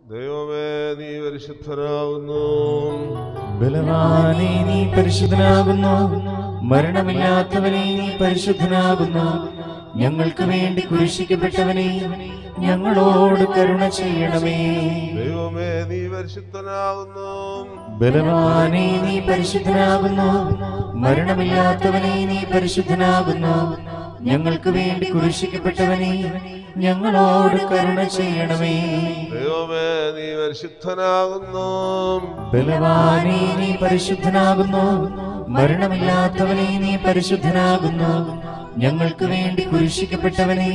ദൈവമേ നീ പരിശുദ്ധനാകുന്നു ബലവാനെ നീ പരിശുദ്ധനാകുന്നു മരണമില്ലാത്തവനെ നീ പരിശുദ്ധനാകുന്നു ഞങ്ങൾക്ക് വേണ്ടി കുരിശിക്കപ്പെട്ടവനെ ഞങ്ങളോട് കരുണ ചെയ്യണമേ ദൈവമേ നീ പരിശുദ്ധനാകുന്നു ബലവാനെ നീ പരിശുദ്ധനാകുന്നു മരണമില്ലാത്തവനെ നീ പരിശുദ്ധനാകുന്നു ഞങ്ങൾക്ക് വേണ്ടി കുരിശിക്കപ്പെട്ടവനെ ഞങ്ങളോട് കരുണ ചെയ്യണമേ ദൈവമേ നീ പരിശുദ്ധനാകുന്നു ബലവാനെ നീ പരിശുദ്ധനാകുന്നു മരണമില്ലാത്തവനെ നീ പരിശുദ്ധനാകുന്നു ഞങ്ങൾക്ക് വേണ്ടി കുരിശിക്കപ്പെട്ടവനെ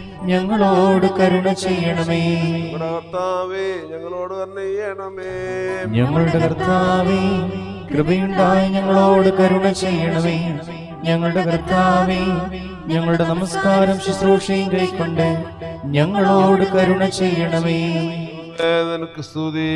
ഞങ്ങളോട് കരുണ ചെയ്യണമേ നമ്മുടെ കർത്താവേ ഞങ്ങളോട് തന്നെ ചെയ്യണമേ ഞങ്ങളുടെ കർത്താവേ കൃപയുണ്ടായി ഞങ്ങളോട് കരുണ ചെയ്യണമേ ഞങ്ങളുടെ കർത്താവേ ഞങ്ങളുടെ നമസ്കാരം ശുശ്രൂഷയും കൈക്കൊണ്ട് ഞങ്ങളോട് കരുണ ചെയ്യണമേ ഏ, നിനക്ക് സ്തുതി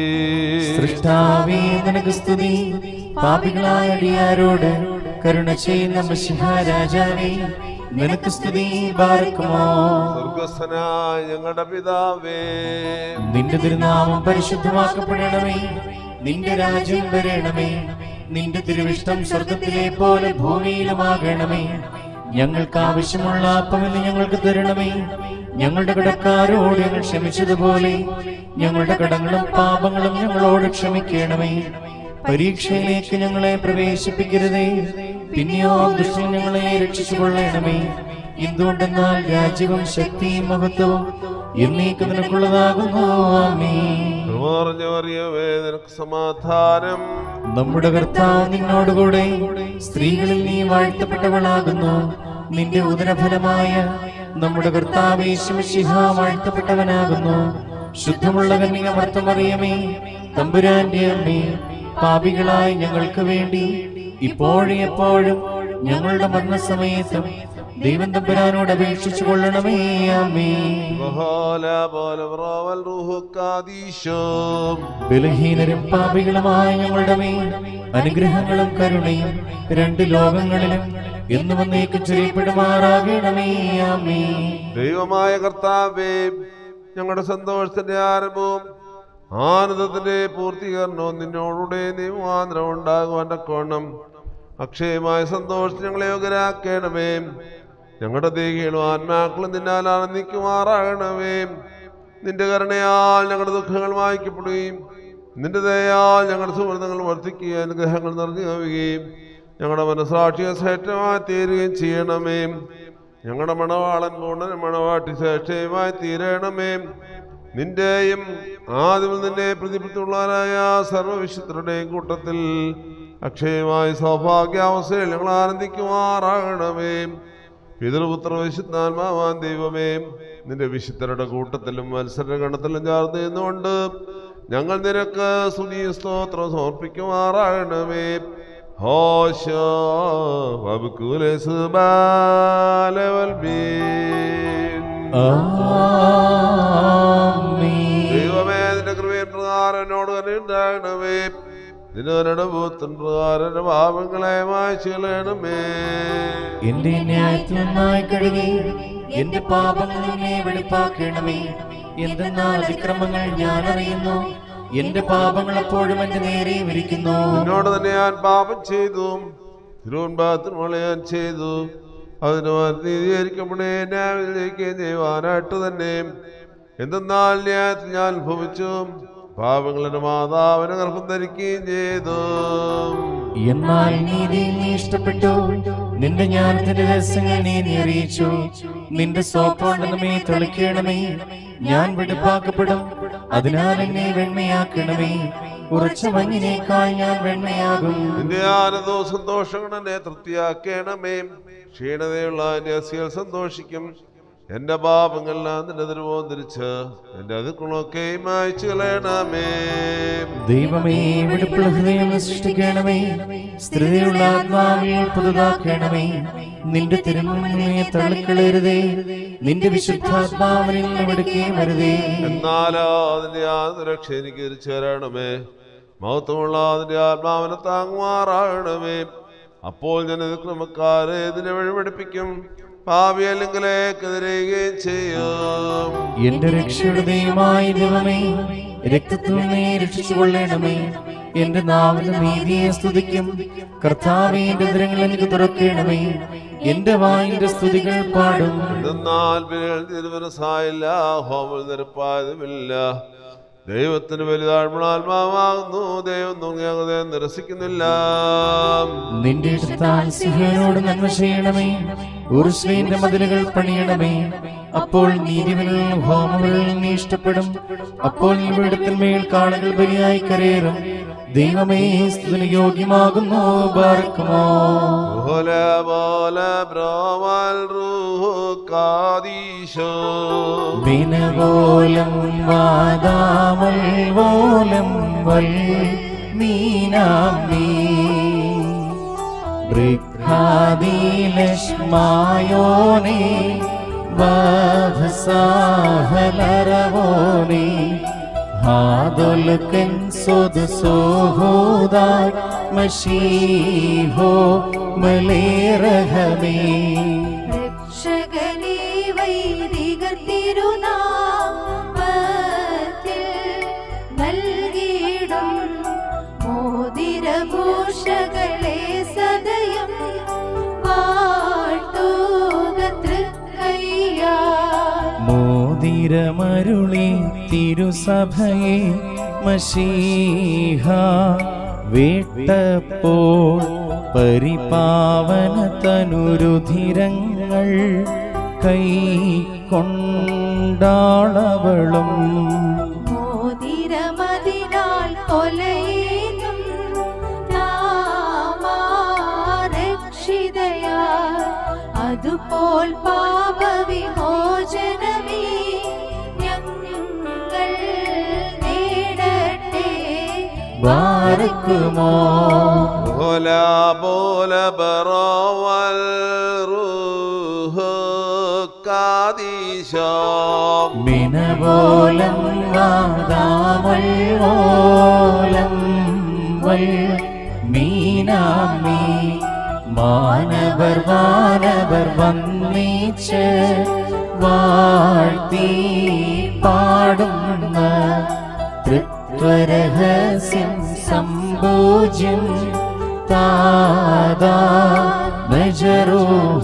സൃഷ്ടാവേ നിനക്ക് സ്തുതി പാപികളായ അടിയാരോട് കരുണ ചെയ്യുന്ന മഷിഹ രാജാവേ നിനക്ക് സ്തുതി ബാറക്കുമോ സ്വർഗസ്ഥനായ ഞങ്ങളുടെ പിതാവേ നിന്റെ തിരുനാമം പരിശുദ്ധമാക്കപ്പെടണമേ നിന്റെ രാജ്യം വരണമേ നിന്റെ തിരുവിഷ്ടം സ്വർഗത്തിലെ പോലെ ഭൂമിയിലുമാകണമേ ഞങ്ങൾക്ക് ആവശ്യമുള്ള അപ്പമെന്ന് ഞങ്ങൾക്ക് തരണമേ ഞങ്ങളുടെ കടക്കാരോട് ഞങ്ങൾ ക്ഷമിച്ചതുപോലെ ഞങ്ങളുടെ കടങ്ങളും പാപങ്ങളും ഞങ്ങളോട് ക്ഷമിക്കണമേ പരീക്ഷയിലേക്ക് ഞങ്ങളെ പ്രവേശിപ്പിക്കരുതേ പിന്നെയോ ദുഷ്ടൻ ഞങ്ങളെ രക്ഷിച്ചു കൊള്ളണമേ എന്തുകൊണ്ടെന്നാൽ രാജ്യവും ശക്തിയും മഹത്വവും എന്നേക്ക് നിനക്കുള്ളതാകുന്നു ആമേൻ നിറഞ്ഞ അറിയമേ നിനക്ക് സമാധാനം നമ്മുടെ കർത്താവ് നിന്നോടുകൂടെ സ്ത്രീകളിൽ നീ വാഴ്ത്തപ്പെട്ടവളാകുന്നു നിന്റെ ഉദരഫലമായ നമ്മുടെ കർത്താവ് യേശുമിശിഹ വാഴ്ത്തപ്പെട്ടവനാകുന്നു ശുദ്ധമുള്ള കന്യക മർത്തമറിയമേ തമ്പുരാന്റെ അമ്മേ പാപികളായി ഞങ്ങൾക്ക് വേണ്ടി ഇപ്പോഴും എപ്പോഴും ഞങ്ങളുടെ മരണസമയത്തും ദൈവം തമ്പുരാനോട് അപേക്ഷിച്ചു കൊള്ളണമേ അമ്മേ ബഹോല പോലെ റോവൽ റുഹുക്കാദീശോം ബലഹീനരും പാപികളുമായ ഞങ്ങളുടെ മേൽ അനുഗ്രഹങ്ങളും കരുണയും രണ്ട് ലോകങ്ങളിലും എന്നു വന്നേക്ക് ചൊരിയപ്പെടുമാറാകണമേ ആമേ ദൈവമായ കർത്താവേ ഞങ്ങളുടെ സന്തോഷത്തിന്റെ ആരംഭവും ആനന്ദത്തിന്റെ പൂർത്തീകരണവും നിന്നോടുകൂടെ നിയമാന്തരം ഉണ്ടാകുവാൻ കോണം അക്ഷയമായ സന്തോഷത്തിന് ഞങ്ങളെ യോഗ്യരാക്കണമേ ഞങ്ങളുടെ ദേഹികളും ആത്മാക്കളും നിന്നാൽ ആനന്ദിക്കുമാറാകണമേ നിന്റെ കരുണയാൽ ഞങ്ങളുടെ ദുഃഖങ്ങൾ വായിക്കപ്പെടുകയും നിന്റെ ദയാൽ ഞങ്ങളുടെ സുഹൃത്തുക്കൾ വർദ്ധിക്കുകയും അനുഗ്രഹങ്ങൾ നിറഞ്ഞു കവിയുകയും ഞങ്ങളുടെ മനസ്സാക്ഷിയെ ശ്രേഷ്ഠമായി തീരുകയും ചെയ്യണമേ ഞങ്ങളുടെ മണവാളൻ പൂർണ്ണന മണവാട്ടി ശ്രേഷ്ഠയുമായി തീരണമേ നിന്റെയും ആദ്യം നിന്നെ പ്രതിപത്തുള്ളവരായ സർവവിശുദ്ധരുടെയും കൂട്ടത്തിൽ അക്ഷയമായ സൗഭാഗ്യാവസ്ഥയിൽ ഞങ്ങൾ ആനന്ദിക്കുമാറാകണമേ പിതൃപുത്ര വിശുദ്ധാത്മാവാൻ ദൈവമേ നിന്റെ വിശുദ്ധരുടെ കൂട്ടത്തിലും മത്സര ഗണത്തിലും ചേർന്ന് നിന്നുകൊണ്ട് ഞങ്ങൾ നിനക്ക് സ്തുതി സ്തോത്രം സമർപ്പിക്കുമാറാകണമേ ഹോശ വബുക്കുലെ സുബാലവൽ ബീൻ ആമേൻ. ദൈവമേ നിന്റെ കൃപയും പ്രകാരം എന്നോട് തന്നെ ഉണ്ടാകണമേ നിന്റെ നടപൂത്തൻ പ്രകാരം എന്റെ പാപങ്ങളെ മായ്ച്ചു കളയണമേ എന്റെ ന്യായത്തിൽ നന്നായി കഴുകി എന്റെ പാപങ്ങൾ എന്നെ വെളിപ്പാക്കണമേ എന്തെന്നാൽ അതിക്രമങ്ങൾ ഞാൻ അറിയുന്നു എന്റെ പാപങ്ങൾ എപ്പോഴും എന്റെ നേരെ വിരിക്കുന്നു നിന്നോട് തന്നെ ഞാൻ പാപം ചെയ്തു തിരുവൻപാകത്തിന് ഞാൻ ചെയ്തു അതിന് നീതീകരിക്കപ്പെടേ ന്യായത്തിലേക്ക് ചെയ്യുവാനായിട്ട് തന്നെ എന്തെന്നാൽ ന്യായത്തിൽ ഞാൻ ഭവിച്ചു പാപങ്ങളുടെ മാതാവിനെ ഗർഭം ധരിക്കുകയും ചെയ്തു എന്നാൽ നീതി നീ ഇഷ്ടപ്പെട്ടു നിന്റെ ജ്ഞാനത്തിന്റെ രഹസ്യങ്ങൾ നീ നീ അറിയിച്ചു നിന്റെ സോപ്പോണ്ടെന്നുമേ തെളിക്കണമേ ഞാൻ വെടുപ്പാക്കപ്പെടും അതിനാൽ എന്നെ വെണ്മയാക്കണമേ ഉറച്ച മഞ്ഞിനേക്കാൾ ഞാൻ വെണ്മയാകും നിന്റെ ആനന്ദവും സന്തോഷങ്ങൾ എന്നെ തൃപ്തിയാക്കണമേ ക്ഷീണതയുള്ള എന്റെ അസികൾ സന്തോഷിക്കും എന്റെ പാപങ്ങളെല്ലാം നിന്റെ തിരുവോം തിരിച്ച് എന്റെ അതിക്കുളൊക്കെ മായ്ച്ചു കളയണമേ ദൈവമേ വെടുപ്പുള്ള ഹൃദയം സൃഷ്ടിക്കണമേ സ്ഥിരതയുള്ള ആത്മാവിൽ പുതുതാക്കണമേ നിന്റെ തിരുമുന്നിനെ തള്ളിക്കളയരുതേ നിന്റെ വിശുദ്ധാത്മാവിനിൽ നിന്നെടുക്കുകയും വരുതേ എന്നാലോ അതിന്റെ ആനന്ദരക്ഷ എനിക്ക് തിരിച്ചു തരണമേ മഹത്വമുള്ള അതിന്റെ ആത്മാവിനെ താങ്ങുമാറാകണമേ അപ്പോൾ ഞാൻ ക്രമക്കാരെ ഇതിനെ വഴിപഠിപ്പിക്കും ഭാവി അല്ലെങ്കിലേക്കെതിരെയുകയും ചെയ്യും എന്റെ രക്ഷയുടെ ദൈവമായ ദൈവമേ രക്തത്തിൽ നീ രക്ഷിച്ചു കൊള്ളണമേ എന്റെ നാവിന്റെ നീതിയെ സ്തുതിക്കും കർത്താവേ എന്റെ ദിനങ്ങൾ എനിക്ക് തുറക്കണമേ എന്റെ വായിന്റെ സ്തുതികൾ പാടും എന്നാൽ ബലികൾ തിരുമനസായില്ല ഹോമൽ നിരപ്പായതുമില്ല ദൈവത്തിന് വലുതാഴ്മണാത്മാവാകുന്നു ദൈവം നുങ്ങിയാകതെ നിരസിക്കുന്നില്ല നിന്റെ ഇഷ്ടത്താൽ സിഹയോട് നന്മ ചെയ്യണമേ ഉറുസ്ലീന്റെ മതിലുകൾ പണിയണമേ അപ്പോൾ നീതിവനും ഹോമങ്ങളിൽ നീ ഇഷ്ടപ്പെടും അപ്പോൾ നീ ഇവിടത്തിൽ മേൽ കാളുകൾ ബലിയായി കരയേറും ദൈവമേ സ്തുതിന് യോഗ്യമാകുന്നു ബാർക്കുമോ പോലെ പോലെ ബ്രോവൽ റൂഹ് കാദീശോ ദിനപോലം വാദാമൽ പോലം വൽ മീനാമീ ബൃഹാദിലക്ഷ്മായോനെ വധസാഹലരവോനെ ഹാദൊലുക്കൻ സ്വത് സോഹോദാർ മഷീഹോ മലേറഹമേ രക്ഷകനേ വൈദികർ തിരുനാമത്തിൽ നൽകിയിടും മോതിരഭൂഷകളെ സദയം വാഴ്ത്തുക തൃക്കയ്യാ മോതിരമരുളി തിരുസഭയെ മഷീഹ വേട്ടപ്പോൾ പരിപാവന തനുരുധിരങ്ങൾ കൈ കൊണ്ടാളവളും മോതിരമതിനാൽ കൊലയേനും നാമാരക്ഷിതയാ അതുപോൽ പാപവിമോചനമേ ഞങ്ങൾ നേടട്ടെ വാർക്കുമോ പോലെ പോലെ ബ്രോവൽ റൂഹ് കാദീശോ മിനപോലം വാദാമൽ ഓലം വൽ മീനാമീ മാനവർ വാനവർ വന്നീച്ച് വാഴ്ത്തി പാടുന്ന തൃത്വരഹസ്യം സംഭോജ്യം താതാ നജറൂഹ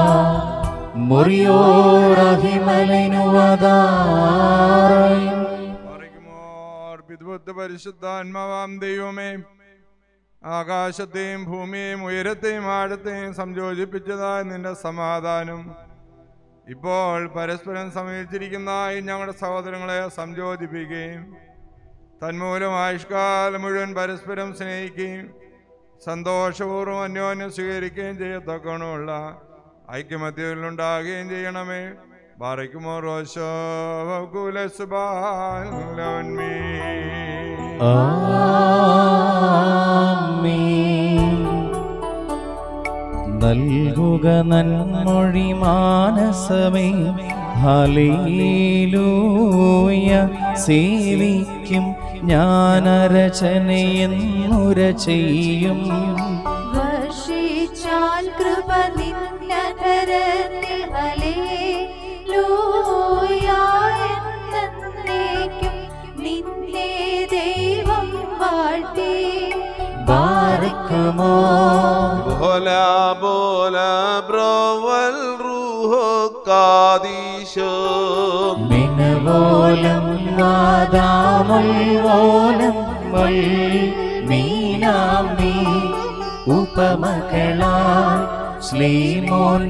മുറിയോറഹിമലനുവതാറയും പറയുമോർ പിതൃത്വ പരിശുദ്ധാത്മാവാം ദൈവമേ ആകാശത്തെയും ഭൂമിയെയും ഉയരത്തെയും ആഴത്തെയും സംയോജിപ്പിച്ചതായ നിന്റെ സമാധാനം ഇപ്പോൾ പരസ്പരം സമീപിച്ചിരിക്കുന്നതായി ഞങ്ങളുടെ സഹോദരങ്ങളെ സംയോജിപ്പിക്കുകയും തന്മൂലം ആയുഷ്കാലം മുഴുവൻ പരസ്പരം സ്നേഹിക്കുകയും സന്തോഷപൂർവ്വം അന്യോന്യം സ്വീകരിക്കുകയും ചെയ്യത്തക്കണമുള്ള ഐക്യമത്യത്തിലുണ്ടാകുകയും ചെയ്യണമേ ബാറയ്ക്കുമോ റോശോ കുലസുബാലോന്മീ ആമേൻ. നൽകുക നന്മൊഴി മാനസമേ ഹലേലൂയ സേവിക്കും ഞാനരചനയെന്നുര ചെയ്യും വർഷിച്ചാൽ കൃപ നിന്നതരത്തിൽ ഹല്ലേലൂയായെന്നേക്കും നിന്നെ ദൈവം വാഴ്ത്തി ബാറക്കുമോ പോലെ പോലെ ബ്രോവൽ റൂഹ് കാദീശോ മിനവോലം വാദാമുൽവോലം വൽ മീനാമീ ഉപമകളാൽ ശ്ലീമോൻ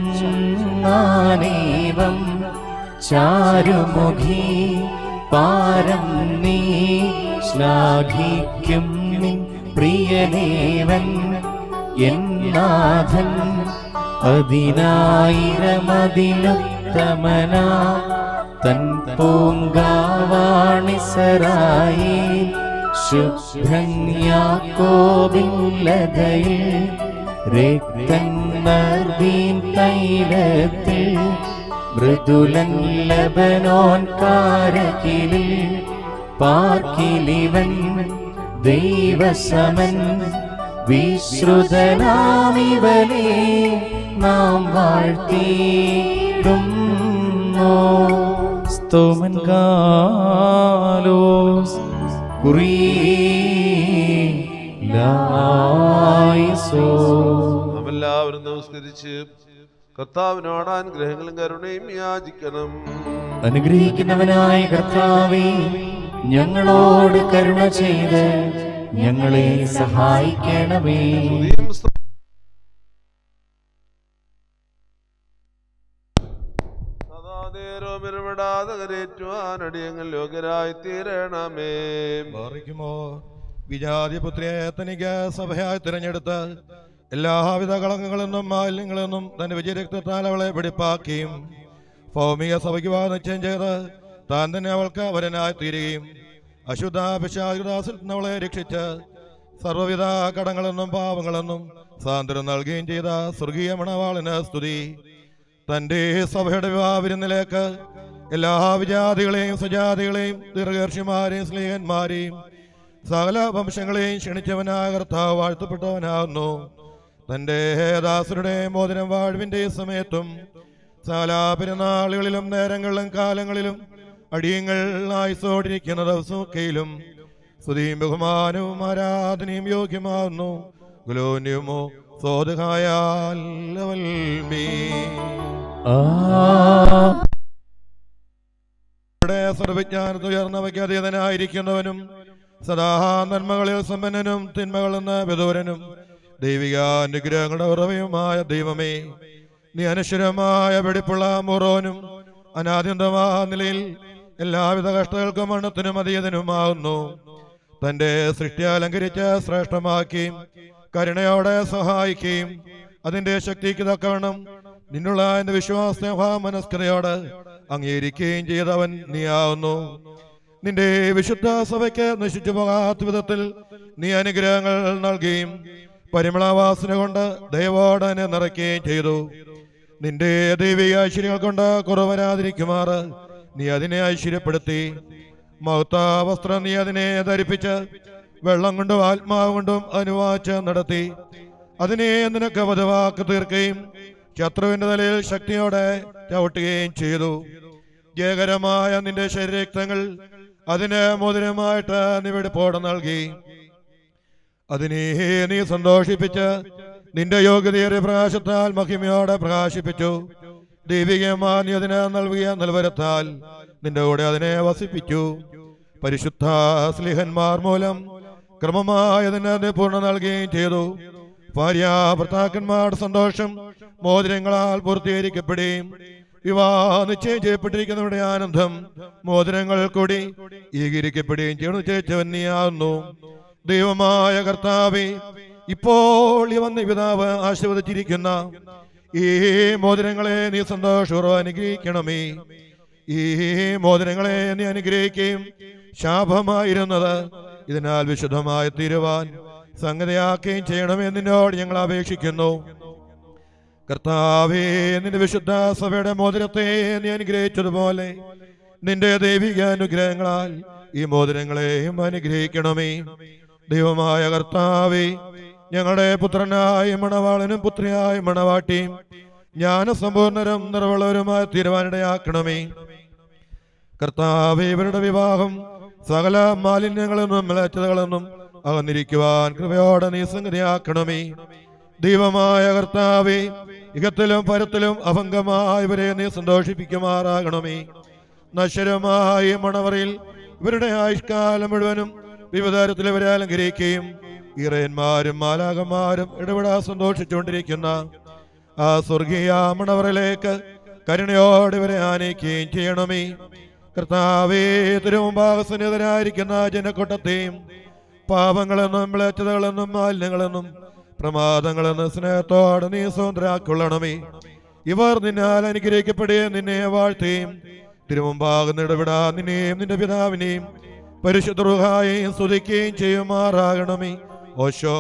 ചൊന്നാനേവം ചാരുമുഖി പാരം നീ ശ്ലാഘിക്കും നിൻ പ്രിയദേവൻ എന്നാഥൻ പതിനായിരമതിലുത്തമനാ തൻ പൂങ്കാവാണിസരായി ശുഭ്രന്യാക്കോബില്ലതയിൽ രക്തൻ നദീൻ തൈലത്തിൽ മൃദുലൻ ലബനോൻ കാരകിലിൽ പാർക്കിലിവൻ ദൈവസമൻ വിശ്രുതനാമിവനെ നാം വാഴ്ത്തിയിടുന്നു സ്തോമൻ കാലോസ് കുറിയിലായിസോ നാം എല്ലാവരും നമസ്കരിച്ച് കർത്താവിനോട് അനുഗ്രഹങ്ങളും കരുണയും യാചിക്കണം അനുഗ്രഹിക്കുന്നവനായ കർത്താവേ ഞങ്ങളോട് കരുണ ചെയ്ത് ഞങ്ങളെ സഹായിക്കണമേ സ്തുതിയും സ്തോ- സദാ നേരവും ഇടപെടാതെ കരേറ്റുവാൻ അടിയങ്ങൾ യോഗ്യരായി തീരണമേ ബാറിക്കുമോ വിജാതിപുത്രിയെ തനിക്ക് സഭയായി തിരഞ്ഞെടുത്ത് എല്ലാവിധ കളങ്കങ്ങളിൽ നിന്നും മാലിന്യങ്ങളിൽ നിന്നും തന്റെ വിജയരക്തത്താൽ അവളെ വെടിപ്പാക്കിയും ഭൗമിക സഭയ്ക്ക് വാ നിശ്ചയം ചെയ്ത് താൻ തന്നെ അവൾക്ക് വരനായി തീരുകയും അശുദ്ധ പിശാചുദാസിൽ നിന്ന് അവളെ രക്ഷിച്ച് സർവ്വവിധ കടങ്ങളെന്നും പാവങ്ങളെന്നും സ്വാതന്ത്ര്യം നൽകുകയും ചെയ്ത സ്വർഗീയ മണവാളിന് സ്തുതി തന്റെ സഭയുടെ വിവാഹവിരുന്നിലേക്ക് എല്ലാ വിജാതികളെയും സുജാതികളെയും ദീർഘർഷിമാരെയും സ്നേഹന്മാരെയും സകല വംശങ്ങളെയും ക്ഷണിച്ചവനായ കർത്താവ് വാഴ്ത്തപ്പെട്ടവനാകുന്നു തന്റെ ദാസരുടെ മോതിരം വാഴ്വിന്റെ സമയത്തും സകല പെരുന്നാളുകളിലും നേരങ്ങളിലും കാലങ്ങളിലും അടിയങ്ങൾ ആയുസോടിരിക്കുന്ന ദിവസമൊക്കെയിലും സ്തുതിയും ബഹുമാനവും ആരാധനയും യോഗ്യമാകുന്നു ഗുലോന്യമോ സോദഹായാൽമീ ആ ഇവിടെ സർവജ്ഞാനത്തിൽ ഉയർന്നവയ്ക്ക് അതീതനായിരിക്കുന്നവനും സദാ നന്മകളിൽ സമ്പന്നനും തിന്മകളിൽ നിന്ന് വിദൂരനും ദൈവിക അനുഗ്രഹങ്ങളുടെ ഉറവയുമായ ദൈവമേ നീ അനശ്വരമായ വെടിപ്പുള്ള മുറോനും അനാദ്യന്തമായ നിലയിൽ എല്ലാവിധ കഷ്ടങ്ങൾക്കും മണ്ണത്തിനും അതീതനുമാകുന്നു തന്റെ സൃഷ്ടി അലങ്കരിച്ച് ശ്രേഷ്ഠമാക്കിയും കരുണയോടെ സഹായിക്കുകയും അതിന്റെ ശക്തിക്ക് തക്കവണ്ണം നിന്നുള്ള എന്റെ വിശ്വാസത്തെ മനസ്കതയോട് അംഗീകരിക്കുകയും ചെയ്തവൻ നീയാവുന്നു നിന്റെ വിശുദ്ധ സഭയ്ക്ക് നശിച്ചു പോകാത്ത വിധത്തിൽ നീ അനുഗ്രഹങ്ങൾ നൽകുകയും പരിമളവാസന കൊണ്ട് ദൈവോടെ എന്നെ നിറയ്ക്കുകയും ചെയ്തു നിന്റെ ദൈവിക ഐശ്വര്യങ്ങൾ കൊണ്ട് കുറവരാതിരിക്കുമാറ് നീ അതിനെ ഐശ്വര്യപ്പെടുത്തി മഹത്ത വസ്ത്രം നീ അതിനെ ധരിപ്പിച്ച് വെള്ളം കൊണ്ടും ആത്മാവ് കൊണ്ടും അനുവാച്ച് നടത്തി അതിനെ നിനക്ക് വധവാക്ക് തീർക്കുകയും ശത്രുവിന്റെ തലയിൽ ശക്തിയോടെ ചവിട്ടുകയും ചെയ്തു ജയകരമായ നിന്റെ ശരീരക്തങ്ങൾ അതിന് മോതിരമായിട്ട് നീ വെടിപ്പോടെ നൽകി അതിനെ നീ സന്തോഷിപ്പിച്ച് നിന്റെ യോഗ്യതയേറിയ പ്രകാശത്താൽ മഹിമയോടെ പ്രകാശിപ്പിച്ചു ദൈവികമായ നീ അതിനെ നൽകിയ നൽവരത്താൽ നിന്റെ കൂടെ അതിനെ വസിപ്പിച്ചു പരിശുദ്ധ സ്ലിഹന്മാർ മൂലം ക്രമമായി അതിനെ നീ പൂർണ്ണ നൽകുകയും ചെയ്തു ഭാര്യ ഭർത്താക്കന്മാരുടെ സന്തോഷം മോതിരങ്ങളാൽ പൂർത്തീകരിക്കപ്പെടുകയും വിവാഹ നിശ്ചയം ചെയ്യപ്പെട്ടിരിക്കുന്നവരുടെ ആനന്ദം മോതിരങ്ങൾ കൂടി ഏകീകരിക്കപ്പെടുകയും ചെയ്യണു ചേച്ചവൻ നീയാവുന്നു ദൈവമായ കർത്താവെ ഇപ്പോൾ ഈ വന്ന പിതാവ് ആശീർവദിച്ചിരിക്കുന്ന ഈ മോതിരങ്ങളെ നീ സന്തോഷപൂർവ്വം അനുഗ്രഹിക്കണമേ ഈ മോതിരങ്ങളെ നീ അനുഗ്രഹിക്കുകയും ശാപമായിരുന്നത് ഇതിനാൽ വിശുദ്ധമായി തീരുവാൻ സംഗതിയാക്കുകയും ചെയ്യണമെന്ന് നിന്നോട് ഞങ്ങൾ അപേക്ഷിക്കുന്നു കർത്താവേ നിന്റെ വിശുദ്ധ സഭയുടെ മോതിരത്തെ നീ അനുഗ്രഹിച്ചതുപോലെ നിന്റെ ദൈവിക അനുഗ്രഹങ്ങളാൽ ഈ മോതിരങ്ങളെയും അനുഗ്രഹിക്കണമേ ദൈവമായ കർത്താവേ ഞങ്ങളുടെ പുത്രനായ മണവാളനും പുത്രിയായ മണവാട്ടിയും ജ്ഞാനസമ്പൂർണരും നിറവുള്ളവരുമായി തീരുവാനിടയാക്കണമേ കർത്താവേ ഇവരുടെ വിവാഹം സകല മാലിന്യങ്ങളെന്നും മിളച്ചതകളെന്നും അകന്നിരിക്കുവാൻ കൃപയോടെ നീ സംഗതിയാക്കണമേ ദൈവമായ കർത്താവേ ഇകത്തിലും പരത്തിലും അഭംഗമായവരെ നീ സന്തോഷിപ്പിക്കുമാറാകണമേ നശ്വരമായ ഈ മണവറയിൽ ഇവരുടെ ആയുഷ്കാലം മുഴുവനും വിവിധ തരത്തിൽ ഇവരെ അലങ്കരിക്കുകയും ഇറയന്മാരും മാലാകന്മാരും ഇടപെടാ സന്തോഷിച്ചുകൊണ്ടിരിക്കുന്ന ആ സ്വർഗീയ മണവറിലേക്ക് കരുണയോടെ ഇവരെ ആനയിക്കുകയും ചെയ്യണമേ കർത്താവേ തിരുമുമ്പാകസന്നിധരായിരിക്കുന്ന ജനക്കൂട്ടത്തെയും പാപങ്ങളെന്നും വിളച്ചതകളെന്നും മാലിന്യങ്ങളെന്നും പ്രമാദങ്ങളെന്ന് സ്നേഹത്തോടെ നീ സ്വതന്ത്രാക്കൊള്ളണമേ ഇവർ നിന്നാൽ അനുഗ്രഹിക്കപ്പെടുകയും നിന്നെ വാഴ്ത്തുകയും തിരുമുമ്പാകുന്ന ഇടപെടാ നിന്നെയും നിന്റെ പിതാവിനെയും പരിശുദ്ധറുഹായെയും സ്തുതിക്കുകയും ചെയ്യുമാറാകണമേ ഓശോ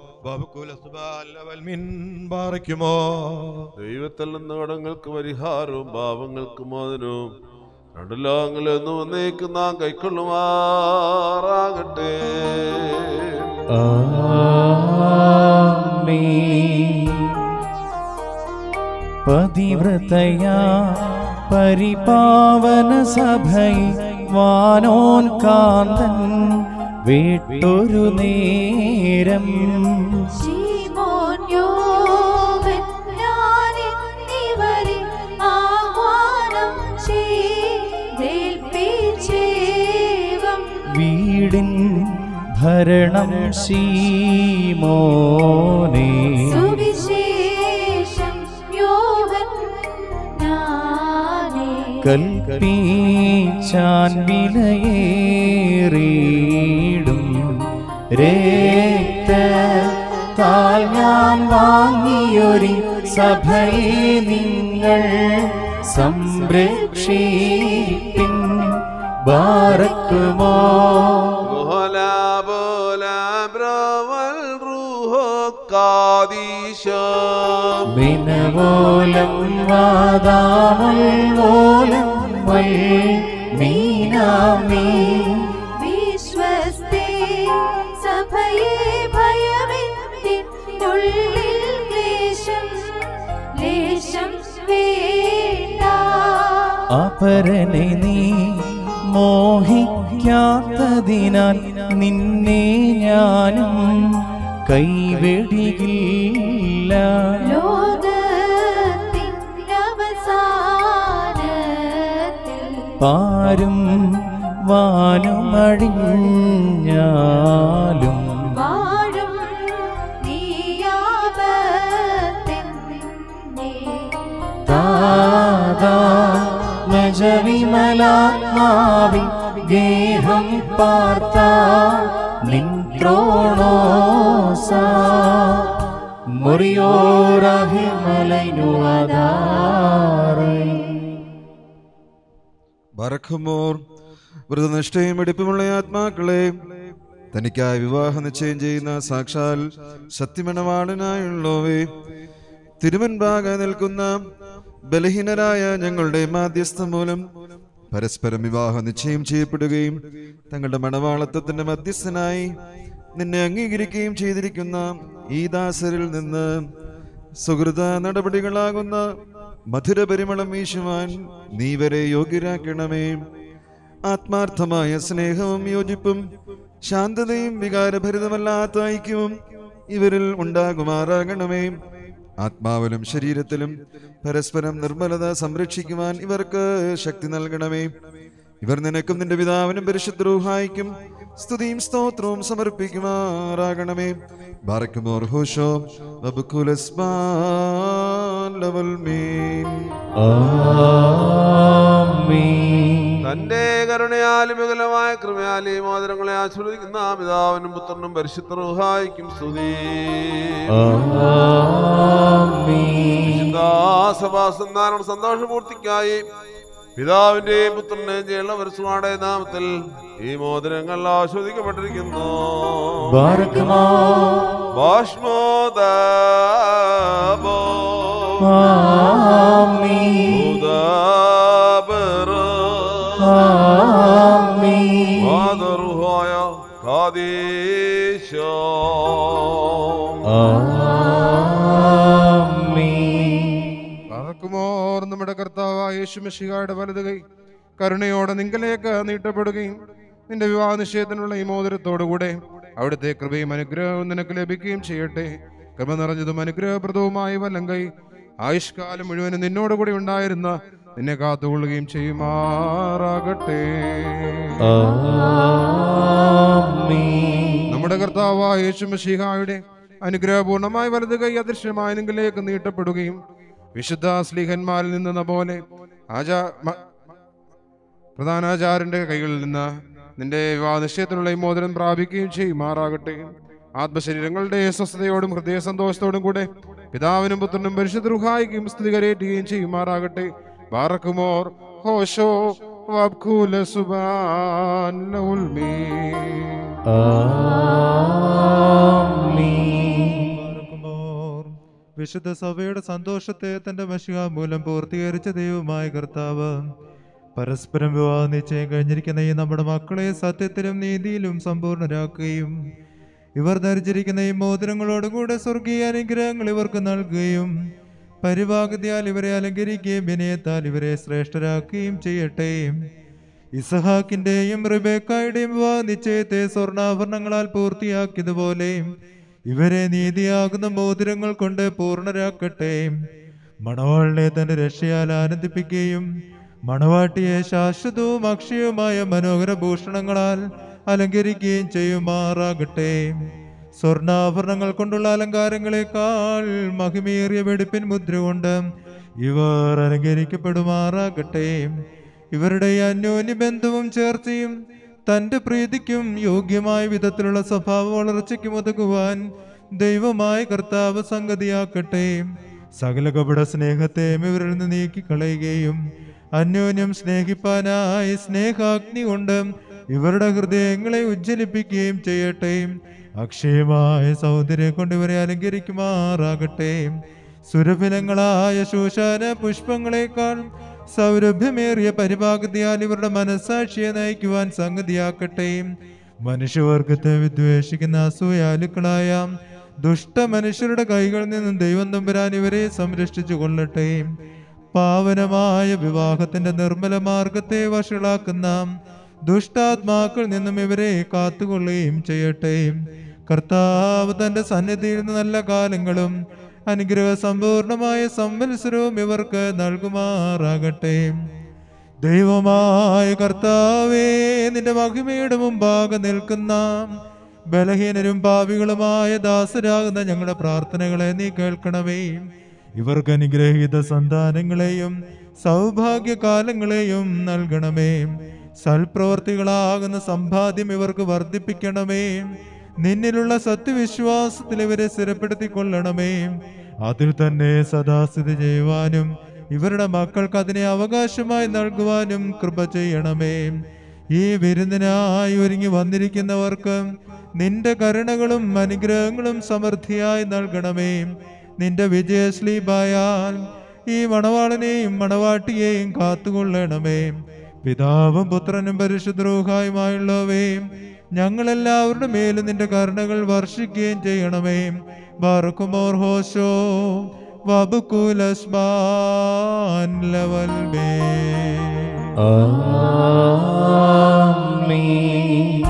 ബാബുക്കുലസ്ബാലവൽമിൻ ദൈവത്തിൽ നിന്ന് കടങ്ങൾക്ക് പരിഹാരവും പാപങ്ങൾക്ക് മോചനവും രണ്ടു ലോകങ്ങളെന്നും വന്നേക്കും നാം കൈക്കൊള്ളുമാറാകട്ടെ ആമേൻ. പതിവ്രതയാ പരിപാവന സഭയിൽ വാനോൻ കാന്തൻ വീട്ടൊരു നേരം ശീമോൻ യോവൻ ഞാനെന്നിവരെ ആഹ്വാനം ചെയ്തേൽപ്പിച്ചേവം വീടിൻ ഭരണം ശീമോനേ സുവിശേഷം യോവൻ ഞാനേ കൽപ്പീച്ചാൻ വിലയേറിയിടും രക്തത്താൽ ഞാൻ വാങ്ങിയൊരു സഭയെ നിങ്ങൾ സംരക്ഷിപ്പിൻ ബാറക്കുമോ Hola, bola, braval, ruho, kadisha. മിനവോലം വാദാമുൽവോലം വൽ മീനാമീ വിശ്വസ്തേ സഭയെ ഭയമെന്തിനുള്ളിൽ ക്ലേശം ലേശം വേണ്ട അപരനെ നീ മോഹിക്കാത്തതിനാൽ നിന്നെ ഞാനും കൈവെടികില്ല ലോകത്തിൻ അവസാനത്തിൽ പാരും വാനുമഴിഞ്ഞാലും വാഴും നീയാപത്തെന്നെ താതാ മജവിമലാത്മാവിൻ ഗേഹം പാർത്ത നിൻട്രോണോസ മുറിയോരഹിമലൈനുവാദാറൈ ബറഖുമോർ വ്രതനിഷ്ഠയും എടുപ്പുമുള്ള ആത്മാക്കളെ തനിക്കായി വിവാഹ നിശ്ചയം ചെയ്യുന്ന സാക്ഷാൽ സത്യമണവാളനായുള്ളവേ തിരുവൻപാകെ നിൽക്കുന്ന ബലഹീനരായ ഞങ്ങളുടെ മാധ്യസ്ഥം മൂലം പരസ്പരം വിവാഹ നിശ്ചയം ചെയ്യപ്പെടുകയും തങ്ങളുടെ മണവാളത്വത്തിന്റെ മധ്യസ്ഥനായി നിന്നെ അംഗീകരിക്കുകയും ചെയ്തിരിക്കുന്ന ഈ ദാസരിൽ നിന്ന് സുഹൃത നടപടികളാകുന്ന മധുര പരിമളം വീശുവാൻ നീ വരെ യോഗ്യരാക്കണമേ ആത്മാർത്ഥമായ സ്നേഹവും യോജിപ്പും ശാന്തതയും വികാരഭരിതമല്ലാത്ത ഐക്യവും ഇവരിൽ ഉണ്ടാകുമാറാകണമേ ആത്മാവിലും ശരീരത്തിലും പരസ്പരം നിർമ്മലത സംരക്ഷിക്കുവാൻ ഇവർക്ക് ശക്തി നൽകണമേ ഇവർ നിനക്കും നിന്റെ പിതാവിനും പരിശുദ്ധ റൂഹായിക്കും സ്തുതിയും സ്തോത്രവും സമർപ്പിക്കുമാറാകണമേ ബാറക്കുമോർ ഹോഷോ വബുക്കുലസ്മാൻ ലവൽ മീൻ ആമീൻ തന്റെ കരുണയാലും വികലമായ കൃപയാലെയും മോദരങ്ങളെ ആസ്വദിക്കുന്ന പിതാവിനും പുത്രനും പരിശുദ്ധ റുഹായിക്കും സ്തുതി ആമീൻ ദാസഭാസന്താനം സന്തോഷപൂർത്തിക്കായി പിതാവിന്റെയും പുത്രന്റെയും ചെയ്യുന്ന പരസ്യമാടെ നാമത്തിൽ ഈ മോദരങ്ങൾ ആസ്വദിക്കപ്പെട്ടിരിക്കുന്നു ബാറക്കുമോ ബാഷ്മോദാബോ ആമീൻ ഉദാബറ ആമീൻ മാതറുഹായ കാദേശ ആമീൻ പറക്കുമോർ നമ്മുടെ കർത്താവായ യേശുമിശിഹായുടെ വലത് കൈ കരുണയോടെ നിങ്കലേക്ക് നീട്ടപ്പെടുകയും നിന്റെ വിവാഹ നിശ്ചയത്തിനുള്ള ഈ മോതിരത്തോടുകൂടെ അവിടുത്തെ കൃപയും അനുഗ്രഹവും നിനക്ക് ലഭിക്കുകയും ചെയ്യട്ടെ കൃപ നിറഞ്ഞതും അനുഗ്രഹപ്രദവുമായ വല്ലം കൈ ആയുഷ്കാലം മുഴുവനും നിന്നോട് കൂടി ഉണ്ടായിരുന്ന നിന്നെ കാത്തുകൊള്ളുകയും ചെയ്യുമാറാകട്ടെ ആമീൻ നമ്മുടെ കർത്താവായ യേശുമശിഹായുടെ അനുഗ്രഹപൂർണമായ വലത് കൈ അദൃശ്യമായ നിങ്ങളിലേക്ക് നീട്ടപ്പെടുകയും വിശുദ്ധ സ്ലീഹന്മാരിൽ നിന്നെന്ന പോലെ ആചാ മ- പ്രധാനാചാര്യന്റെ കൈകളിൽ നിന്ന് നിന്റെ വിവാഹ നിശ്ചയത്തിനുള്ള ഈ മോതിരം പ്രാപിക്കുകയും ചെയ്യുമാറാകട്ടെ ആത്മശരീരങ്ങളുടെ സ്വസ്ഥതയോടും ഹൃദയ സന്തോഷത്തോടും കൂടെ പിതാവിനും പുത്രനും പരിശുദ്ധ റുഹായിക്കും സ്തുതി കരയേറ്റുകയും ചെയ്യുമാറാകട്ടെ ബാറക്കുമോർ ഹോഷോ വബ്ഖൂല സുബാൻ ലഹുൽ മീൻ. ആമീൻ പാർക്കുമോർ. വിശുദ്ധ സഭയുടെ സന്തോഷത്തെ തന്റെ മഷിക മൂലം പൂർത്തീകരിച്ച ദൈവമായ കർത്താവ് പരസ്പരം വിവാഹ നിശ്ചയം കഴിഞ്ഞിരിക്കുന്ന ഈ നമ്മുടെ മക്കളെ സത്യത്തിലും നീതിയിലും സമ്പൂർണരാക്കുകയും ഇവർ ധരിച്ചിരിക്കുന്ന ഈ മോതിരങ്ങളോടുകൂടെ സ്വർഗീയ അനുഗ്രഹങ്ങൾ ഇവർക്ക് നൽകുകയും പരിഭാഗതയാൽ ഇവരെ അലങ്കരിക്കുകയും വിനയത്താൽ ഇവരെ ശ്രേഷ്ഠരാക്കുകയും ചെയ്യട്ടെ ഇസഹാക്കിന്റെയും റിബേക്കായുടെയും വിവാഹ നിശ്ചയത്തെ സ്വർണ്ണാഭരണങ്ങളാൽ പൂർത്തിയാക്കിയതുപോലെ ഇവരെ നീതിയാകുന്ന മോതിരങ്ങൾ കൊണ്ട് പൂർണ്ണരാക്കട്ടെ മണവാളിനെ തന്റെ രക്ഷയാൽ ആനന്ദിപ്പിക്കുകയും മണവാട്ടിയെ ശാശ്വതവും അക്ഷയവുമായ മനോഹര ഭൂഷണങ്ങളാൽ അലങ്കരിക്കുകയും ചെയ്യുമാറാകട്ടെ സ്വർണ്ണാഭരണങ്ങൾ കൊണ്ടുള്ള അലങ്കാരങ്ങളെക്കാൾ മഹിമേറിയ വെടിപ്പിൻ മുദ്ര കൊണ്ട് ഇവർ അലങ്കരിക്കപ്പെടുമാറാകട്ടെ ഇവരുടെ ഈ അന്യോന്യ ബന്ധവും ചേർച്ചയും തന്റെ പ്രീതിക്കും യോഗ്യമായ വിധത്തിലുള്ള സ്വഭാവ വളർച്ചയ്ക്കും ഒതുക്കുവാൻ ദൈവമായ കർത്താവ് സംഗതിയാക്കട്ടെ സകല കപട സ്നേഹത്തെയും ഇവരിൽ നിന്ന് നീക്കിക്കളയുകയും അന്യോന്യം സ്നേഹിപ്പാനായി സ്നേഹാഗ്നി കൊണ്ട് ഇവരുടെ ഹൃദയങ്ങളെ ഉജ്ജ്വലിപ്പിക്കുകയും ചെയ്യട്ടെ അക്ഷയമായ സൗന്ദര്യം കൊണ്ട് ഇവരെ അലങ്കരിക്കുമാറാകട്ടെ സുരഭിലങ്ങളായ ശോശാന പുഷ്പങ്ങളെക്കാൾ സൗരഭ്യമേറിയ പരിഭാഗതിയാൽ ഇവരുടെ മനസ്സാക്ഷിയെ നയിക്കുവാൻ സംഗതിയാക്കട്ടെ മനുഷ്യവർഗത്തെ വിദ്വേഷിക്കുന്ന അസൂയാലുക്കളായ ദുഷ്ട മനുഷ്യരുടെ കൈകളിൽ നിന്നും ദൈവം തമ്പുരാൻ ഇവരെ സംരക്ഷിച്ചു കൊള്ളട്ടെ പാവനമായ വിവാഹത്തിന്റെ നിർമ്മല മാർഗത്തെ വഷളാക്കുന്ന ദുഷ്ടാത്മാക്കളിൽ നിന്നും ഇവരെ കാത്തുകൊള്ളുകയും ചെയ്യട്ടെ കർത്താവ് തന്റെ സന്നിധിയിൽ നിന്ന് നല്ല കാലങ്ങളും അനുഗ്രഹ സമ്പൂർണമായ സംവത്സരവും ഇവർക്ക് നൽകുമാറാകട്ടെ ദൈവമായ കർത്താവേ നിന്റെ മഹിമയുടെ മുമ്പാകെ നിൽക്കുന്ന ബലഹീനരും പാവികളുമായ ദാസരാകുന്ന ഞങ്ങളുടെ പ്രാർത്ഥനകളെ നീ കേൾക്കണമേ ഇവർക്ക് അനുഗ്രഹീത സന്താനങ്ങളെയും സൗഭാഗ്യകാലങ്ങളെയും നൽകണമേ സൽപ്രവർത്തികളാകുന്ന സമ്പാദ്യം ഇവർക്ക് വർദ്ധിപ്പിക്കണമേ നിന്നിലുള്ള സത്യവിശ്വാസത്തിൽ ഇവരെ സ്ഥിരപ്പെടുത്തിക്കൊള്ളണമേ അതിൽ തന്നെ സദാസ്ഥിതി ചെയ്യുവാനും ഇവരുടെ മക്കൾക്ക് അതിനെ അവകാശമായി നൽകുവാനും കൃപ ചെയ്യണമേ ഈ വിരുന്നിനായി ഒരുങ്ങി വന്നിരിക്കുന്നവർക്ക് നിന്റെ കരുണകളും അനുഗ്രഹങ്ങളും സമൃദ്ധിയായി നൽകണമേ നിന്റെ വിജയശ്ലീബായാൽ ഈ മണവാളനെയും മണവാട്ടിയെയും കാത്തുകൊള്ളണമേ പിതാവും പുത്രനും പരിശുദ്രോഹായുമായുള്ളവേ ഞങ്ങളെല്ലാവരുടെ മേലും നിന്റെ കരുണകൾ വർഷിക്കുകയും ചെയ്യണമേ ബാറക്കുമോർ ഹോശോ വബുക്കുലസ്ബാൻ ലവൽ മേ ആമേൻ.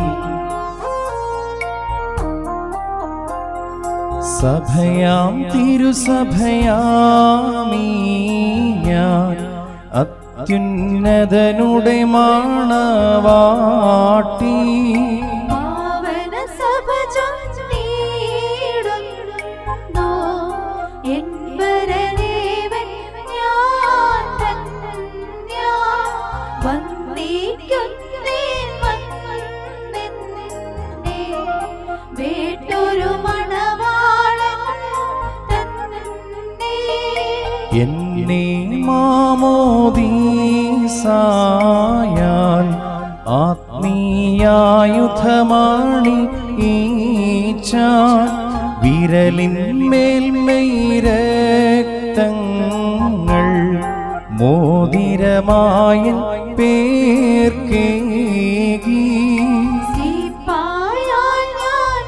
സഭയാം തിരുസഭയാമീ ഞാൻ അത്യുന്നതനുടെ മാണവാട്ടി പാവന സഭ ചൊന്നീടുന്നു എൻ വരദേവൻ ഞാൻ ധന്യ വന്ദിക്കുന്നേൻ വന്നെന്നെ വേട്ടൊരു മണവാളൻ തന്നെ എന്നെ മാമോദീസായാൽ ആത്മീയായുധമാണി ഈച്ചാൻ വിരലിന്മേൽ രക്തങ്ങൾ മോതിരമായ പേർക്കേകി സിപ്പായാൽ ഞാൻ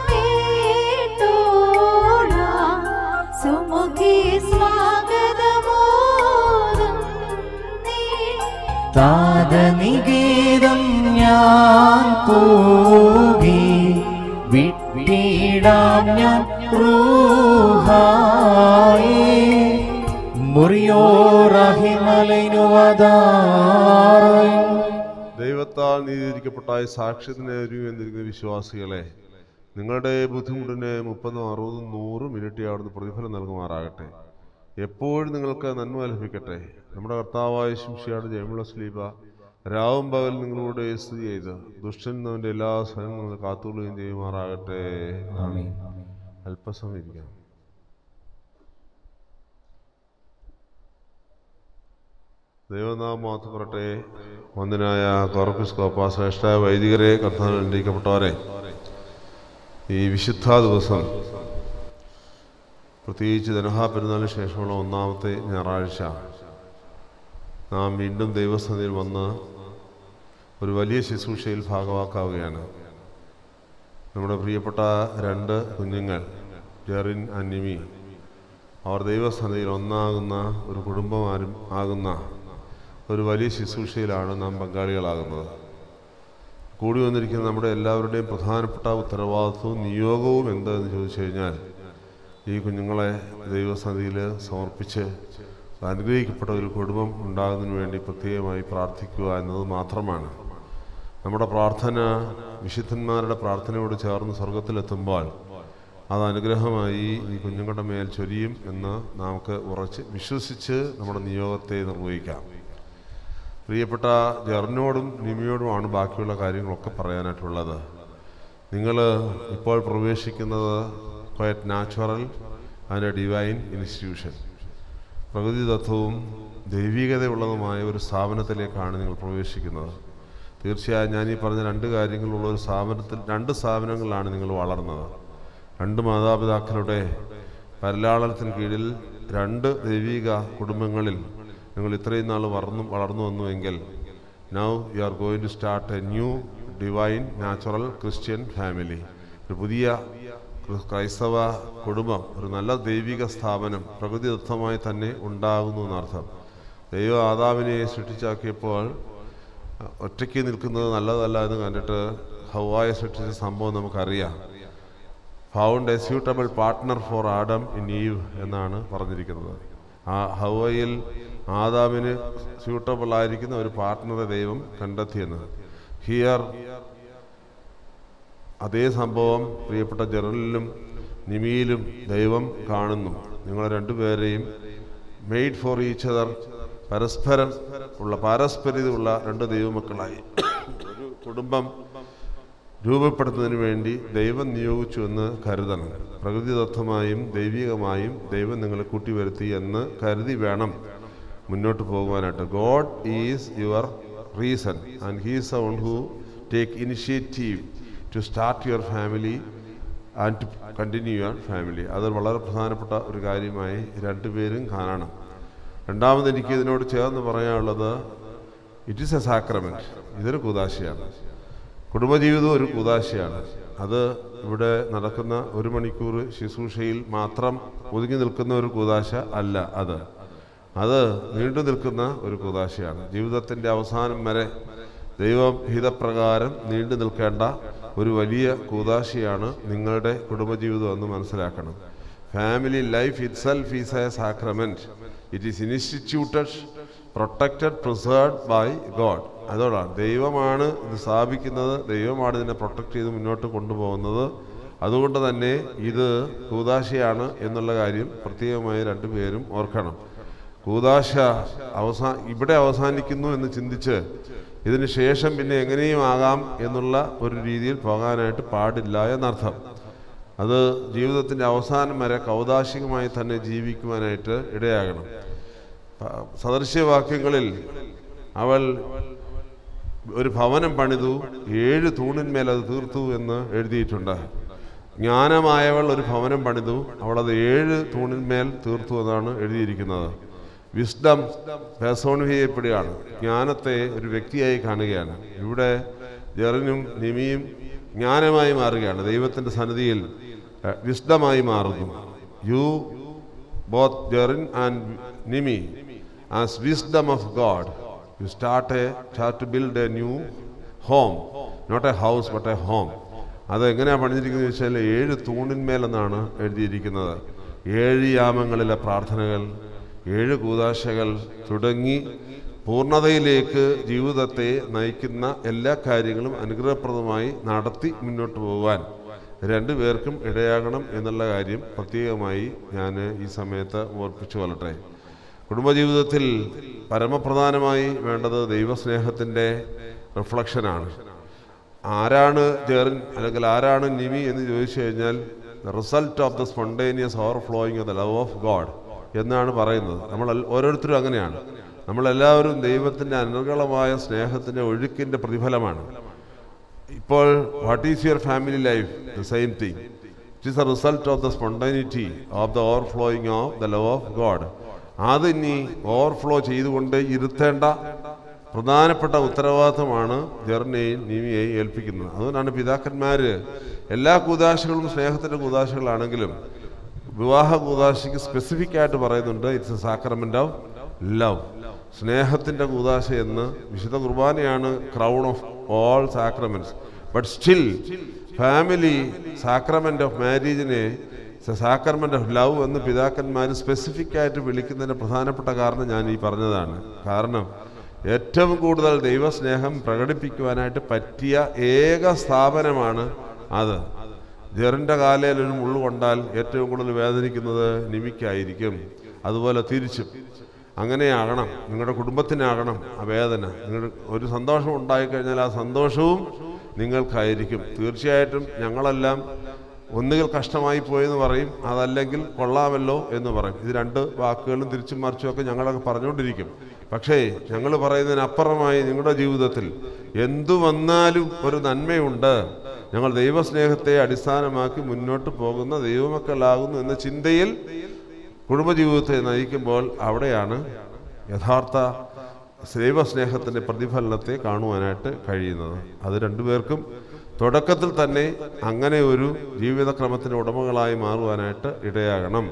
കേട്ടോളാം. സുമുഖി സ്വാഗതമോതുന്നേ. താതനികേതം ഞാൻ പോകി വിട്ടിടാം ഞാൻ റൂഹായേ മുറിയോറഹിമലൈനുവതാറ ദൈവത്താൽ നീതിരിക്കപ്പെട്ടായി സാക്ഷ്യത്തിന് ഒരുങ്ങിയിരിക്കുന്ന വിശ്വാസികളെ നിങ്ങളുടെ ബുദ്ധിമുട്ടിന് മുപ്പതും അറുപതും നൂറും ഇരട്ടി അവിടുന്ന് പ്രതിഫലം നൽകുമാറാകട്ടെ എപ്പോഴും നിങ്ങൾക്ക് നന്മ ലഭിക്കട്ടെ നമ്മുടെ കർത്താവായ ശിംഷിയാണ് ജയമുള്ള സ്ലീബ രാവും പകൽ നിങ്ങളോട് സ്തുതി ചെയ്ത് ദുഷ്ടൻ അവൻ്റെ എല്ലാ സ്ഥലങ്ങളും കാത്തുകൊള്ളുകയും ചെയ്യുമാറാകട്ടെ ആമേൻ അല്പസമയം ഇരിക്കാം ദൈവനാമം മാത്തപ്പെടട്ടെ വന്ദനായ കോർപ്പിസ്കോപ്പ ശ്രേഷ്ഠ വൈദികരെ കർത്താൻ അനുഗ്രഹിക്കപ്പെട്ടവരെ ഈ വിശുദ്ധ ദിവസം പ്രത്യേകിച്ച് ധനഹാ പെരുന്നാളിന് ശേഷമുള്ള ഒന്നാമത്തെ ഞായറാഴ്ച നാം വീണ്ടും ദൈവസന്നിധിയിൽ വന്ന് ഒരു വലിയ ശുശ്രൂഷയിൽ ഭാഗവാക്കാവുകയാണ് നമ്മുടെ പ്രിയപ്പെട്ട രണ്ട് കുഞ്ഞുങ്ങൾ ജെറിൻ അന്നിമി അവർ ദൈവസന്നിധിയിൽ ഒന്നാകുന്ന ഒരു കുടുംബമാരും ആകുന്ന ഒരു വലിയ ശുശ്രൂഷയിലാണ് നാം പങ്കാളികളാകുന്നത് കൂടി വന്നിരിക്കുന്ന നമ്മുടെ എല്ലാവരുടെയും പ്രധാനപ്പെട്ട ഉത്തരവാദിത്വവും നിയോഗവും എന്താണെന്ന് ചോദിച്ചു കഴിഞ്ഞാൽ ഈ കുഞ്ഞുങ്ങളെ ദൈവസന്നിധിയിൽ സമർപ്പിച്ച് അനുഗ്രഹിക്കപ്പെട്ട ഒരു കുടുംബം ഉണ്ടാകുന്നതിന് വേണ്ടി പ്രത്യേകമായി പ്രാർത്ഥിക്കുക എന്നത് മാത്രമാണ് നമ്മുടെ പ്രാർത്ഥന വിശുദ്ധന്മാരുടെ പ്രാർത്ഥനയോട് ചേർന്ന് സ്വർഗത്തിലെത്തുമ്പോൾ അത് അനുഗ്രഹമായി ഈ കുഞ്ഞുങ്ങളുടെ മേൽ ചൊരിയും എന്ന് നമുക്ക് ഉറച്ച് വിശ്വസിച്ച് നമ്മുടെ നിയോഗത്തെ നിർവഹിക്കാം പ്രിയപ്പെട്ട ജെറിനോടും നിമിയോടുമാണ് ബാക്കിയുള്ള കാര്യങ്ങളൊക്കെ പറയാനായിട്ടുള്ളത് നിങ്ങൾ ഇപ്പോൾ പ്രവേശിക്കുന്നത് quiet natural and divine institution പ്രകൃതിദത്തവും ദൈവികതയുള്ളതുമായ ഒരു സ്ഥാപനത്തിലേക്കാണ് നിങ്ങൾ പ്രവേശിക്കുന്നത് തീർച്ചയായും ഞാൻ ഈ പറഞ്ഞ രണ്ട് കാര്യങ്ങളുള്ള ഒരു സ്ഥാപനത്തിൽ രണ്ട് സ്ഥാപനങ്ങളിലാണ് നിങ്ങൾ വളർന്നത് രണ്ട് മാതാപിതാക്കളുടെ പരിലാളനത്തിന് കീഴിൽ രണ്ട് ദൈവിക കുടുംബങ്ങളിൽ നിങ്ങൾ ഇത്രയും നാൾ വളർന്നു വളർന്നു വന്നുവെങ്കിൽ now you are going to start a new divine natural Christian family ഒരു പുതിയ ക്രി- ക്രൈസ്തവ കുടുംബം ഒരു നല്ല ദൈവിക സ്ഥാപനം പ്രകൃതിദത്തമായി തന്നെ ഉണ്ടാകുന്നു എന്നർത്ഥം ദൈവം ആദാവിനെ സൃഷ്ടിച്ചാക്കിയപ്പോൾ ഒറ്റയ്ക്ക് നിൽക്കുന്നത് നല്ലതല്ല എന്ന് കണ്ടിട്ട് ഹവായെ സൃഷ്ടിച്ച സംഭവം നമുക്കറിയാം found a suitable partner for Adam in Eve എന്നാണ് പറഞ്ഞിരിക്കുന്നത് ആ ഹവയിൽ ആദാമിന് സ്യൂട്ടബിൾ ആയിരിക്കുന്ന ഒരു പാർട്ട്ണറെ ദൈവം കണ്ടെത്തിയെന്ന് ഹിയർ അതേ സംഭവം പ്രിയപ്പെട്ട ജെറലിലും നിമിയിലും ദൈവം കാണുന്നു നിങ്ങൾ രണ്ടുപേരെയും മെയ്ഡ് ഫോർ ഈച്ച് അതർ പരസ്പരം ഉള്ള പാരസ്പര്യതയുള്ള രണ്ട് ദൈവമക്കളായി ഒരു കുടുംബം രൂപപ്പെടുത്തുന്നതിന് വേണ്ടി ദൈവം നിയോഗിച്ചു എന്ന് കരുതണം പ്രകൃതിദത്തമായും ദൈവികമായും ദൈവം നിങ്ങളെ കൂട്ടിവരുത്തി എന്ന് കരുതി വേണം മുന്നോട്ട് പോകുവാനായിട്ട് God is your reason and he's the one who take initiative to start your family and to continue your family അത് വളരെ പ്രധാനപ്പെട്ട ഒരു കാര്യമായി രണ്ടുപേരും കാണണം രണ്ടാമത് എനിക്ക് ഇതിനോട് ചേർന്ന് പറയാനുള്ളത് ഇറ്റ് ഈസ് എ സാക്രമെൻറ്റ് ഇതൊരു കുതാശയാണ് കുടുംബജീവിതം ഒരു കുതാശയാണ് അത് ഇവിടെ നടക്കുന്ന ഒരു മണിക്കൂർ ശുശ്രൂഷയിൽ മാത്രം ഒതുങ്ങി നിൽക്കുന്ന ഒരു കുതാശ അല്ല അത് അത് നീണ്ടു നിൽക്കുന്ന ഒരു കുതാശയാണ് ജീവിതത്തിൻ്റെ അവസാനം വരെ ദൈവഹിതപ്രകാരം നീണ്ടു നിൽക്കേണ്ട ഒരു വലിയ കൂതാശയാണ് നിങ്ങളുടെ കുടുംബജീവിതം എന്ന് മനസ്സിലാക്കണം family life itself is a sacrament it is instituted protected preserved by God അതോടാണ് ദൈവമാണ് ഇത് സ്ഥാപിക്കുന്നത് ദൈവമാണ് ഇതിനെ പ്രൊട്ടക്റ്റ് ചെയ്ത് മുന്നോട്ട് കൊണ്ടുപോകുന്നത് അതുകൊണ്ട് തന്നെ ഇത് കൂതാശയാണ് എന്നുള്ള കാര്യം പ്രത്യേകമായി രണ്ടുപേരും ഓർക്കണം കൂതാശ അവസാ ഇവിടെ അവസാനിക്കുന്നു എന്ന് ചിന്തിച്ച് ഇതിന് ശേഷം പിന്നെ എങ്ങനെയും ആകാം എന്നുള്ള ഒരു രീതിയിൽ പോകാനായിട്ട് പാടില്ല എന്നർത്ഥം അത് ജീവിതത്തിൻ്റെ അവസാനം വരെ കൗതാശികമായി തന്നെ ജീവിക്കുവാനായിട്ട് ഇടയാകണം പ- സദൃശ്യവാക്യങ്ങളിൽ അവൾ ഒരു ഭവനം പണിതു ഏഴ് തൂണിന്മേൽ അത് തീർത്തു എന്ന് എഴുതിയിട്ടുണ്ട് ജ്ഞാനമായവൾ ഒരു ഭവനം പണിതു അവൾ അത് ഏഴ് തൂണിന്മേൽ തീർത്തു എന്നാണ് എഴുതിയിരിക്കുന്നത് വിസ്ഡം പേസോണിഫിയപ്പെടുകയാണ് ജ്ഞാനത്തെ ഒരു വ്യക്തിയായി കാണുകയാണ് ഇവിടെ ജെറിനും നിമിയും ജ്ഞാനമായി മാറുകയാണ് ദൈവത്തിൻ്റെ സന്നിധിയിൽ വിസ്ഡമായി മാറുന്നു you both Jerin and Nimi as wisdom of God. You start a start to build a new home, not a house but a home. അത് എങ്ങനെയാണ് പണിഞ്ഞിരിക്കുന്നത് വെച്ചാൽ ഏഴ് തൂണിന്മേലെന്നാണ് എഴുതിയിരിക്കുന്നത് ഏഴ് യാമങ്ങളിലെ പ്രാർത്ഥനകൾ ഏഴ് കൂതാശകൾ തുടങ്ങി പൂർണ്ണതയിലേക്ക് ജീവിതത്തെ നയിക്കുന്ന എല്ലാ കാര്യങ്ങളും അനുഗ്രഹപ്രദമായി നടത്തി മുന്നോട്ട് പോകുവാൻ രണ്ടുപേർക്കും ഇടയാകണം എന്നുള്ള കാര്യം പ്രത്യേകമായി ഞാൻ ഈ സമയത്ത് ഓർപ്പിച്ചു കൊള്ളട്ടെ കുടുംബജീവിതത്തിൽ പരമപ്രധാനമായി വേണ്ടത് ദൈവസ്നേഹത്തിൻ്റെ റിഫ്ലക്ഷനാണ് ആരാണ് ജെറിൻ അല്ലെങ്കിൽ ആരാണ് നിമി എന്ന് ചോദിച്ചു കഴിഞ്ഞാൽ result of the spontaneous overflowing of the love of God എന്നാണ് പറയുന്നത് നമ്മൾ എൽ- ഓരോരുത്തരും അങ്ങനെയാണ് നമ്മളെല്ലാവരും ദൈവത്തിൻ്റെ അനർഗളമായ സ്നേഹത്തിൻ്റെ ഒഴുക്കിൻ്റെ പ്രതിഫലമാണ് ഇപ്പോൾ what is your family life the same thing it is a result of the spontaneity of the overflowing of the love of God അത് ഇനി ഓവർഫ്ലോ ചെയ്തുകൊണ്ട് ഇരുത്തേണ്ട പ്രധാനപ്പെട്ട ഉത്തരവാദിത്തമാണ് ജെറിനെയും നീമിയെയും ഏൽപ്പിക്കുന്നത് അതുകൊണ്ടാണ് പിതാക്കന്മാർ എല്ലാ കൂതാശകളും സ്നേഹത്തിൻ്റെ കൂതാശകളാണെങ്കിലും വിവാഹ കൂതാശയ്ക്ക് സ്പെസിഫിക് ആയിട്ട് പറയുന്നുണ്ട് it's a sacrament of love സ്നേഹത്തിന്റെ കൂതാശ എന്ന് വിശുദ്ധ കുർബാനയാണ് crown of all sacraments but still family sacrament of മാരേജിനെ സാക്രമെന്റ് ഓഫ് ലവ് എന്ന് പിതാക്കന്മാർ സ്പെസിഫിക് ആയിട്ട് വിളിക്കുന്നതിന് പ്രധാനപ്പെട്ട കാരണം ഞാൻ ഈ പറഞ്ഞതാണ് കാരണം ഏറ്റവും കൂടുതൽ ദൈവസ്നേഹം പ്രകടിപ്പിക്കുവാനായിട്ട് പറ്റിയ ഏക സ്ഥാപനമാണ് അത് ജെറിൻ്റെ കാലയിൽ ഒരു മുള്ളു കൊണ്ടാൽ ഏറ്റവും കൂടുതൽ വേദനിക്കുന്നത് നിമിക്കായിരിക്കും അതുപോലെ തിരിച്ചും അങ്ങനെയാകണം നിങ്ങളുടെ കുടുംബത്തിനാകണം ആ വേദന നിങ്ങൾ ഒരു സന്തോഷം ഉണ്ടായിക്കഴിഞ്ഞാൽ ആ സന്തോഷവും നിങ്ങൾക്കായിരിക്കും തീർച്ചയായിട്ടും ഞങ്ങളെല്ലാം ഒന്നുകിൽ കഷ്ടമായി പോയെന്ന് പറയും അതല്ലെങ്കിൽ കൊള്ളാമല്ലോ എന്ന് പറയും ഇത് രണ്ട് വാക്കുകളും തിരിച്ചും മറിച്ചും ഒക്കെ ഞങ്ങളൊക്കെ പറഞ്ഞുകൊണ്ടിരിക്കും പക്ഷേ ഞങ്ങൾ പറയുന്നതിനപ്പുറമായി നിങ്ങളുടെ ജീവിതത്തിൽ എന്തു വന്നാലും ഒരു നന്മയുണ്ട് ഞങ്ങൾ ദൈവസ്നേഹത്തെ അടിസ്ഥാനമാക്കി മുന്നോട്ട് പോകുന്ന ദൈവമക്കളാകുന്നു എന്ന ചിന്തയിൽ കുടുംബജീവിതത്തെ നയിക്കുമ്പോൾ അവിടെയാണ് യഥാർത്ഥ ദൈവസ്നേഹത്തിൻ്റെ പ്രതിഫലനത്തെ കാണുവാനായിട്ട് കഴിയുന്നത് അത് രണ്ടുപേർക്കും തുടക്കത്തിൽ തന്നെ അങ്ങനെ ഒരു ജീവിതക്രമത്തിന് ഉടമകളായി മാറുവാനായിട്ട് ഇടയാകണം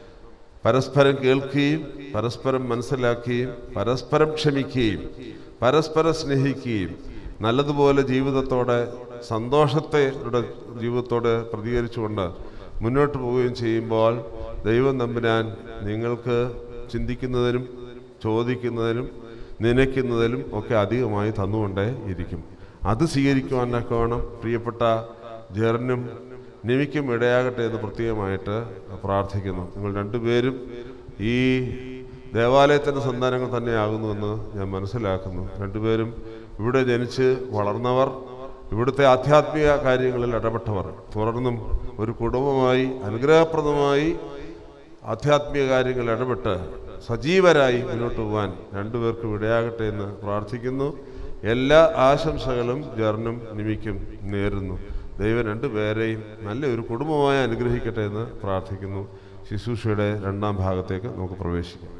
പരസ്പരം കേൾക്കുകയും പരസ്പരം മനസ്സിലാക്കുകയും പരസ്പരം ക്ഷമിക്കുകയും പരസ്പരം സ്നേഹിക്കുകയും നല്ലതുപോലെ ജീവിതത്തോടെ സന്തോഷത്തെ യുടെ ജീവിതത്തോടെ പ്രതികരിച്ചുകൊണ്ട് മുന്നോട്ട് പോവുകയും ചെയ്യുമ്പോൾ ദൈവം നമ്പുരാൻ നിങ്ങൾക്ക് ചിന്തിക്കുന്നതിനും ചോദിക്കുന്നതിനും നനയ്ക്കുന്നതിലും ഒക്കെ അധികമായി തന്നുകൊണ്ടേ ഇരിക്കും അത് സ്വീകരിക്കുവാനൊക്കെ വേണം പ്രിയപ്പെട്ട ജെറിനും നിമിക്കും ഇടയാകട്ടെ എന്ന് പ്രത്യേകമായിട്ട് പ്രാർത്ഥിക്കുന്നു നിങ്ങൾ രണ്ടുപേരും ഈ ദേവാലയത്തിൻ്റെ സന്താനങ്ങൾ തന്നെയാകുന്നുവെന്ന് ഞാൻ മനസ്സിലാക്കുന്നു രണ്ടുപേരും ഇവിടെ ജനിച്ച് വളർന്നവർ ഇവിടുത്തെ ആധ്യാത്മിക കാര്യങ്ങളിൽ ഇടപെട്ടവർ തുടർന്നും ഒരു കുടുംബമായി അനുഗ്രഹപ്രദമായി ആധ്യാത്മിക കാര്യങ്ങളിൽ ഇടപെട്ട് സജീവരായി മുന്നോട്ട് പോകാൻ രണ്ടുപേർക്കും ഇടയാകട്ടെ എന്ന് പ്രാർത്ഥിക്കുന്നു എല്ലാ ആശംസകളും ജർനും നിമിക്കും നേരുന്നു ദൈവം രണ്ടുപേരെയും നല്ലൊരു കുടുംബമായി അനുഗ്രഹിക്കട്ടെ എന്ന് പ്രാർത്ഥിക്കുന്നു ശുശ്രൂഷയുടെ രണ്ടാം ഭാഗത്തേക്ക് നമുക്ക് പ്രവേശിക്കാം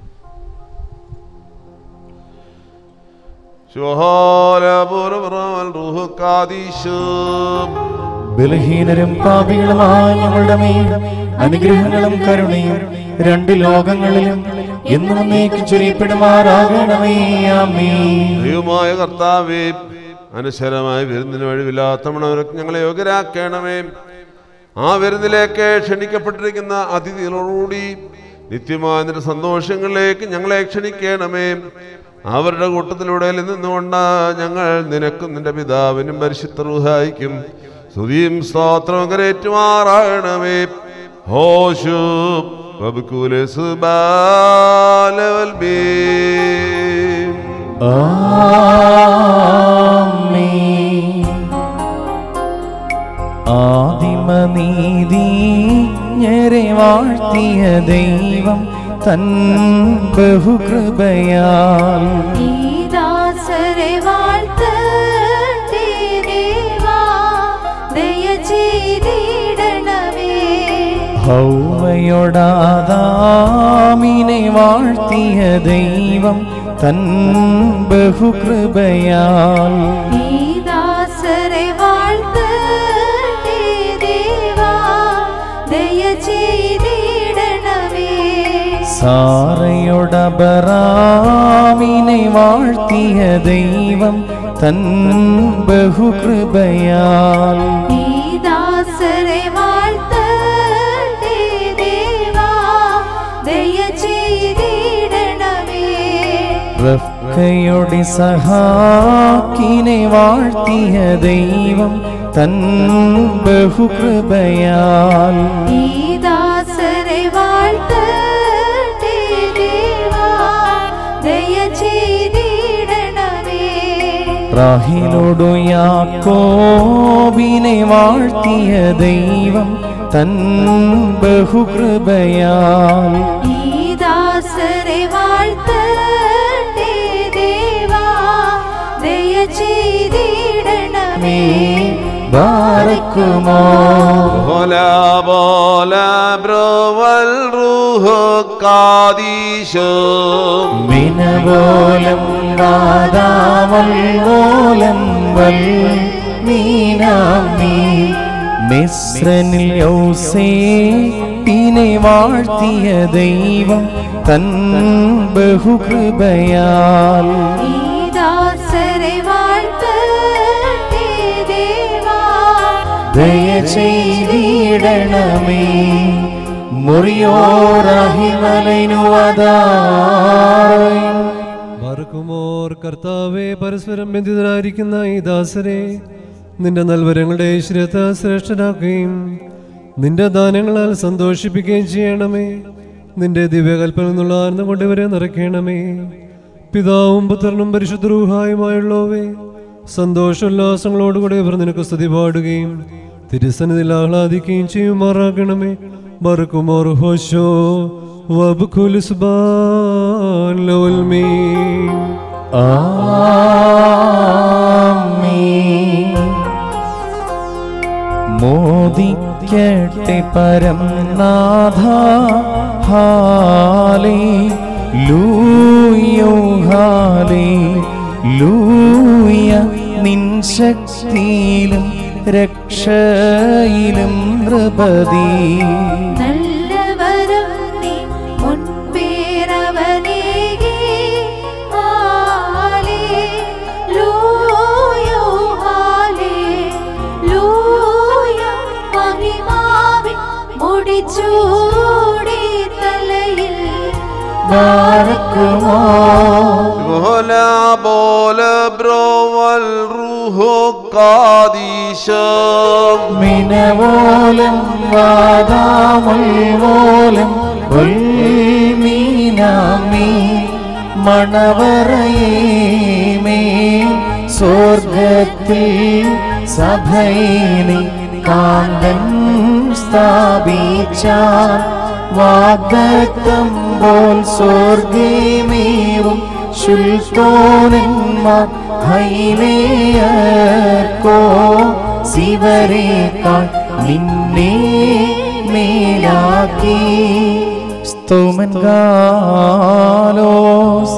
ശുഹോലപുരപുറമൽ റുഹു കാദീശും ബലഹീനരും പാപികളുമായ ഞങ്ങളുടെ മേൽ അനുഗ്രഹങ്ങളും കരുണയും രണ്ട് ലോകങ്ങളിലും എന്നും നീക്കി ചൊരിയപ്പെടുമാറാകണമേ ആമേ ദൈവമായ കർത്താവേ അനുസരമായി വിരുന്നിന് വഴിവില്ലാത്തവണവർക്ക് ഞങ്ങളെ യോഗ്യരാക്കണമേ ആ വിരുന്നിലേക്ക് ക്ഷണിക്കപ്പെട്ടിരിക്കുന്ന അതിഥികളോടുകൂടി നിത്യമായ നിന്റെ സന്തോഷങ്ങളിലേക്ക് ഞങ്ങളെ ക്ഷണിക്കണമേ അവരുടെ കൂട്ടത്തിലൂടെ നിന്നുകൊണ്ട് ഞങ്ങൾ നിനക്കും നിന്റെ പിതാവിനും പരിശുദ്ധ റുഹായിക്കും സ്തുതിയും സ്തോത്രവും കരേറ്റുമാറാകണമേ ഹോഷു ബബുക്കുലെ സുബാലവൽ ബീം ആമേൻ. ആദിമനീതിജ്ഞരെ വാഴ്ത്തിയ ദൈവം തൻ ബഹുകൃപയാൽ ഈ ദാസരെ വാഴ്ത്തട്ടെ ദേവാ, ദയ ചെയ്തിടണമേ. ഹൗവയൊടാദാമിനെ വാഴ്ത്തിയ ദൈവം തൻ ബഹുകൃപയാൽ ഈ ദാസരെ വാഴ്ത്തട്ടെ ദേവാ, ദയ ചെയ്തിടണമേ. സാറയൊടബറാമിനെ വാഴ്ത്തിയ ദൈവം തൻ ബഹുകൃപയാൽ ഈ ദാസരെ വാഴ്ത്തട്ടെ ദേവാ, ദയ ചെയ്തിടണമേ. റഫ്കയുടെ സഹാക്കിനെ വാഴ്ത്തിയ ദൈവം തൻ ബഹുകൃപയാൽ ഈ ദാസരെ വാഴ്ത്തട്ടെ ദേവാ, ദയ ചെയ്തിടണമേ. റാഹിലോടു യാക്കോബിനെ വാഴ്ത്തിയ ദൈവം തൻ ബഹുകൃപയാൽ ഈ ദാസരെ വാഴ്ത്തട്ടെ ദേവാ, ദയ ചെയ്തിടണമേ. ബാരക്കുമോ Hola, bola, bro, el rujo, cadillo. മിനവോലം നാദാവൽ ഓലം വൽ മീനാമി മിശ്രനിൽ യൗസേപ്പിനെ വാഴ്ത്തിയ ദൈവം തൻ ബഹുകൃപയാൽ ഈ ദാസരെ വാഴ്ത്തട്ടെ ദേവാ ദയ ചെയ്തിടണമേ മുറിയോറഹിമലനുവതായി മറക്കുമോർ കർത്താവെ പരസ്പരം ബന്ധിതരായിരിക്കുന്ന ഈ ദാസരെ നിന്റെ നൽവരങ്ങളുടെ ശ്രദ്ധ ശ്രേഷ്ഠനാക്കുകയും നിന്റെ ദാനങ്ങളാൽ സന്തോഷിപ്പിക്കുകയും ചെയ്യണമേ നിന്റെ ദിവ്യകൽപ്പന എന്നുള്ള ആനന്ദം കൊണ്ട് ഇവരെ നിറയ്ക്കണമേ പിതാവും പുത്രനും പരിശുദ്ധരൂഹായുമായുള്ളവേ സന്തോഷോല്ലാസങ്ങളോടുകൂടി ഇവർ നിനക്ക് സ്തുതി പാടുകയും തിരുസന്നിധിയിൽ ആഹ്ലാദിക്കുകയും ചെയ്യുമാറാക്കണമേ മറക്കുമോർ ഹോശോ വബ്ഖുൽ സുബ്ഹാൻ ലവൽ മീൻ ആമീൻ. മോദിക്കട്ടെ പരം നാഥ ഹാലേ ലൂയോ ഹാലേ ലൂയ നിൻ ശക്തിയിലും രക്ഷയിലും നൃപതി നല്ലവരം നീ മുൻപേറവനേകി ഹാലേലൂയോ ഹാലേലൂയ മഹിമാവിൻ മുടിച്ചൂടി തലയിൽ ബാരക്കുമോ ولا بول برو والروح قاديش മിനവോലം വാദാമുൽവോലം മീനാമീ മണവറയേമേ സ്വർഗത്തിൽ സഭയിലെ കാന്തൻ സ്ഥാപിച്ച വാഗ്ദത്തം പോൽ സ്വർഗമേവും ശുൽത്തോനന്മാർ ഹൈലേയർക്കോ ശിവരേക്കാൾ നിന്നെ മേലാക്കി സ്തോമൻ ഗാലോസ്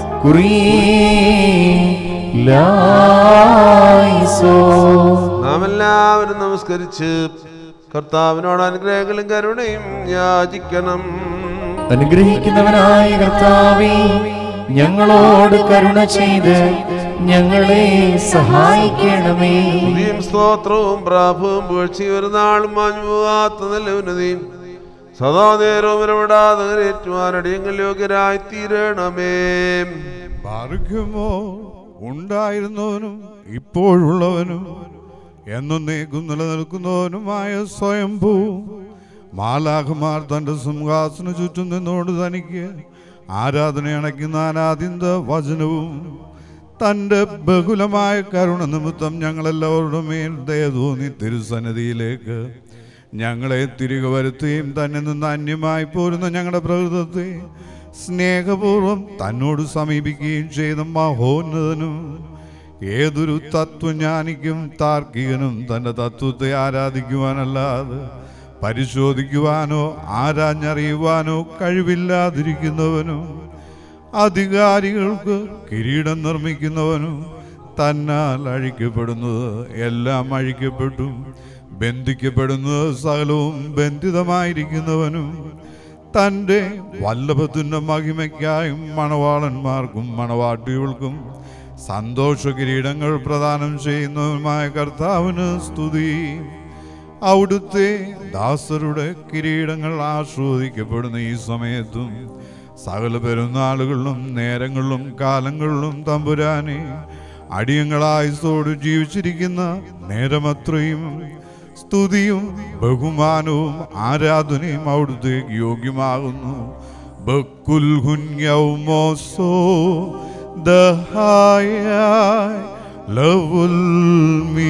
കുറിയേലായിസോ നാം എല്ലാവരും നമസ്കരിച്ച് കർത്താവിനോട് അനുഗ്രഹങ്ങളും കരുണയും യാചിക്കണം അനുഗ്രഹിക്കുന്നവനായ കർത്താവേ ഞങ്ങളോട് കരുണ ചെയ്ത് ഞങ്ങളെ സഹായിക്കണമേ സ്തുതിയും സ്തോത്രവും പ്രാഭവും പുകഴ്ചയും ഒരു നാളും മാഞ്ഞുപോകാത്ത നല്ല ഉന്നതിയും സദാ നേരവും ഇടപെടാതെ ഏറ്റുവാനടിയങ്ങൾ യോഗ്യരായി തീരണമേ പാർക്കുമോ ഉണ്ടായിരുന്നവനും ഇപ്പോഴുള്ളവനും എന്നേക്കും നിലനിൽക്കുന്നവനുമായ സ്വയംഭൂ മാലാഖമാർ തന്റെ സിംഹാസന ചുറ്റും നിന്നോട് തനിക്ക് ആരാധന അണയ്ക്കുന്ന അനാദിന്ത വചനവും തന്റെ ബഹുലമായ കരുണ നിമിത്തം ഞങ്ങളെല്ലാവരുടെ മേൽ ദയ തോന്നി തിരുസന്നിധിയിലേക്ക് ഞങ്ങളെ തിരികെ വരുത്തുകയും തന്നെ നിന്ന് അന്യമായി പോരുന്ന ഞങ്ങളുടെ പ്രകൃതത്തെ സ്നേഹപൂർവം തന്നോട് സമീപിക്കുകയും ചെയ്ത മഹോന്നതനും ഏതൊരു തത്വജ്ഞാനിക്കും താർക്കികനും തന്റെ തത്വത്തെ ആരാധിക്കുവാനല്ലാതെ പരിശോധിക്കുവാനോ ആരാഞ്ഞറിയുവാനോ കഴിവില്ലാതിരിക്കുന്നവനും അധികാരികൾക്ക് കിരീടം നിർമ്മിക്കുന്നവനും തന്നാൽ അഴിക്കപ്പെടുന്നത് എല്ലാം അഴിക്കപ്പെട്ടു ബന്ധിക്കപ്പെടുന്നത് സകലവും ബന്ധിതമായിരിക്കുന്നവനും തൻ്റെ വല്ലഭത്തിൻ്റെ മഹിമയ്ക്കായും മണവാളന്മാർക്കും മണവാട്ടികൾക്കും സന്തോഷ കിരീടങ്ങൾ പ്രദാനം ചെയ്യുന്നതുമായ കർത്താവിന് സ്തുതി അവിടുത്തെ ദാസരുടെ കിരീടങ്ങൾ ആസ്വദിക്കപ്പെടുന്ന ഈ സമയത്തും സകല പെരുന്നാളുകളിലും നേരങ്ങളിലും കാലങ്ങളിലും തമ്പുരാനെ അടിയങ്ങളായുസോട് ജീവിച്ചിരിക്കുന്ന നേരമത്രയും സ്തുതിയും ബഹുമാനവും ആരാധനയും അവിടുത്തേക്ക് യോഗ്യമാകുന്നു ബക്കുൽ ഹുന്യൗമോസോ ദഹായ ലവുൽ മീ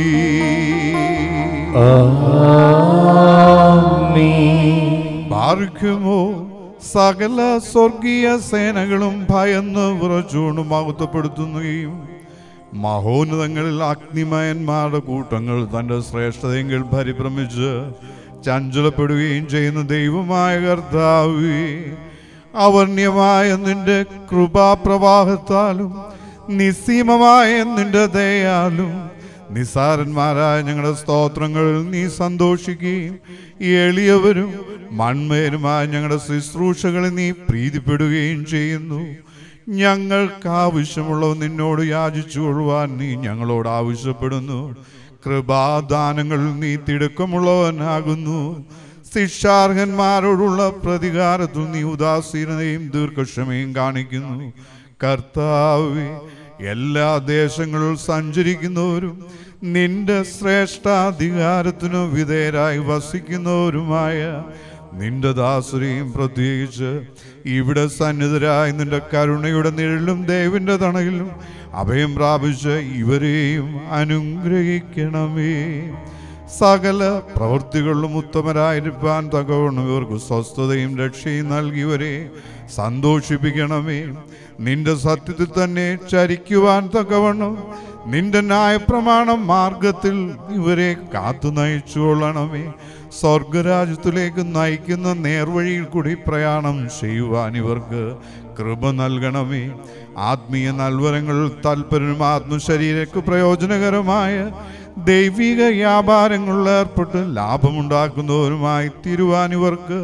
പാർക്കുമോ സകല സ്വർഗീയ സേനകളും ഭയന്ന് വിറച്ചുകൊണ്ട് മഹത്വപ്പെടുത്തുകയും മഹോന്നതങ്ങളിൽ അഗ്നിമയന്മാരുടെ കൂട്ടങ്ങൾ തൻ്റെ ശ്രേഷ്ഠതയെങ്കിൽ പരിഭ്രമിച്ച് ചഞ്ചലപ്പെടുകയും ചെയ്യുന്ന ദൈവമായ കർത്താവേ അവർണ്യമായ നിന്റെ കൃപാപ്രവാഹത്താലും നിസ്സീമമായ നിന്റെ ദയാലും നിസാരന്മാരായ ഞങ്ങളുടെ സ്തോത്രങ്ങളിൽ നീ സന്തോഷിക്കുകയും എളിയവരും മൺമേരുമായ ഞങ്ങളുടെ ശുശ്രൂഷകളിൽ നീ പ്രീതിപ്പെടുകയും ചെയ്യുന്നു ഞങ്ങൾക്ക് ആവശ്യമുള്ളവ നിന്നോട് യാചിച്ചു കൊള്ളുവാൻ നീ ഞങ്ങളോട് ആവശ്യപ്പെടുന്നു കൃപാദാനങ്ങൾ നീ തിടുക്കമുള്ളവനാകുന്നു ശിക്ഷാർഹന്മാരോടുള്ള പ്രതികാരത്തിൽ നീ ഉദാസീനതയും ദീർഘക്ഷമയും കാണിക്കുന്നു കർത്താവേ എല്ലാ ദേശങ്ങളിലും സഞ്ചരിക്കുന്നവരും നിന്റെ ശ്രേഷ്ഠാധികാരത്തിനു വിധേയരായി വസിക്കുന്നവരുമായ നിന്റെ ദാസുരെയും പ്രത്യേകിച്ച് ഇവിടെ സന്നിധരായി നിന്റെ കരുണയുടെ നിഴലും ദേവിന്റെ തണയിലും അഭയം പ്രാപിച്ച് ഇവരെയും അനുഗ്രഹിക്കണമേ സകല പ്രവൃത്തികളിലും ഉത്തമരായിരിക്കാൻ തകവണ്ണം ഇവർക്ക് സ്വസ്ഥതയും രക്ഷയും നൽകിയവരെ സന്തോഷിപ്പിക്കണമേ നിന്റെ സത്യത്തിൽ തന്നെ ചരിക്കുവാൻ തക്കവണ്ണം നിന്റെ ന്യായപ്രമാണം മാർഗത്തിൽ ഇവരെ കാത്തു നയിച്ചുകൊള്ളണമേ സ്വർഗരാജ്യത്തിലേക്ക് നയിക്കുന്ന നേർവഴിയിൽ കൂടി പ്രയാണം ചെയ്യുവാൻ ഇവർക്ക് കൃപ നൽകണമേ ആത്മീയ നൽവരങ്ങൾ താല്പര്യവും ആത്മശരീരക്ക് പ്രയോജനകരമായ ദൈവിക വ്യാപാരങ്ങളിൽ ഏർപ്പെട്ട് ലാഭമുണ്ടാക്കുന്നവരുമായി തീരുവാൻ ഇവർക്ക്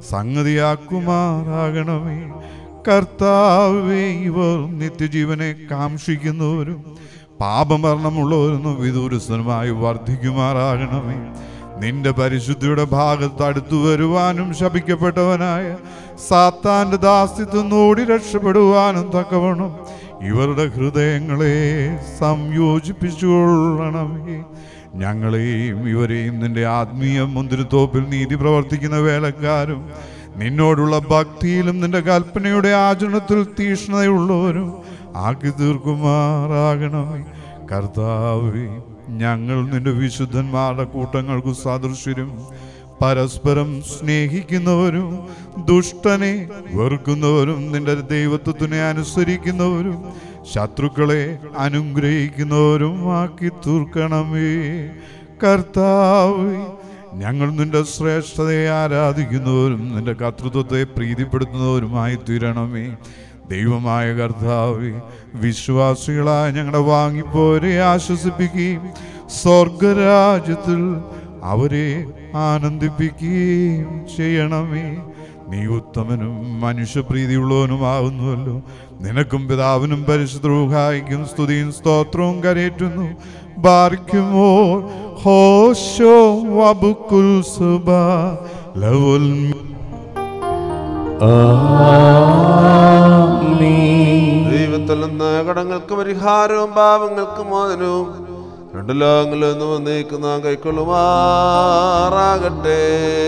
സംഗതിയാക്കുമാറാകണമേ കർത്താവേ ഇവർ നിത്യജീവനെ കാക്ഷിക്കുന്നവരും പാപമരണമുള്ളവരെന്നും വിദൂരസ്ഥനുമായി വർദ്ധിക്കുമാറാകണമേ നിന്റെ പരിശുദ്ധിയുടെ ഭാഗത്ത് അടുത്തു വരുവാനും ശപിക്കപ്പെട്ടവനായ സാത്താന്റെ ദാസ്യത്വം ഓടി രക്ഷപ്പെടുവാനും തക്കവണ്ണം ഇവരുടെ ഹൃദയങ്ങളെ സംയോജിപ്പിച്ചുകൊള്ളണമേ ഞങ്ങളെയും ഇവരെയും നിന്റെ ആത്മീയ മുന്തിരിത്തോപ്പിൽ നീതി പ്രവർത്തിക്കുന്ന വേലക്കാരും നിന്നോടുള്ള ഭക്തിയിലും നിന്റെ കൽപ്പനയുടെ ആചരണത്തിൽ തീഷ്ണതയുള്ളവരും ആക്കി തീർക്കുമാറാകണമേ കർത്താവേ ഞങ്ങൾ നിന്റെ വിശുദ്ധന്മാരുടെ കൂട്ടങ്ങൾക്ക് സദൃശ്യരും പരസ്പരം സ്നേഹിക്കുന്നവരും ദുഷ്ടനെ വെറുക്കുന്നവരും നിന്റെ ദൈവത്വത്തിനെ അനുസരിക്കുന്നവരും ശത്രുക്കളെ അനുഗ്രഹിക്കുന്നവരും ആക്കി തീർക്കണമേ കർത്താവ് ഞങ്ങൾ നിന്റെ ശ്രേഷ്ഠതയെ ആരാധിക്കുന്നവരും നിന്റെ കർത്തൃത്വത്തെ പ്രീതിപ്പെടുത്തുന്നവരുമായി തീരണമേ ദൈവമായ കർത്താവ് വിശ്വാസികളായ ഞങ്ങളെ വാങ്ങിപ്പോരെ ആശ്വസിപ്പിക്കുകയും സ്വർഗരാജ്യത്തിൽ അവരെ ആനന്ദിപ്പിക്കുകയും ചെയ്യണമേ നീ ഉത്തമനും മനുഷ്യപ്രീതിയുള്ളവനുമാകുന്നുവല്ലോ നിനക്കും പിതാവിനും പരിശുദ്രൂഹായിക്കും സ്തുതിയും സ്തോത്രവും കരയേറ്റുന്നു ബാറിക്കുമോ ഹോശോ വബുക്കുൽ സുബ ലവുൽ ദൈവത്തിൽ നിന്ന് കടങ്ങൾക്ക് പരിഹാരവും പാപങ്ങൾക്ക് മോചനവും രണ്ടു ലോകങ്ങളിൽ നിന്ന് വന്നേക്കുന്ന കൈക്കൊള്ളുമാറാകട്ടെ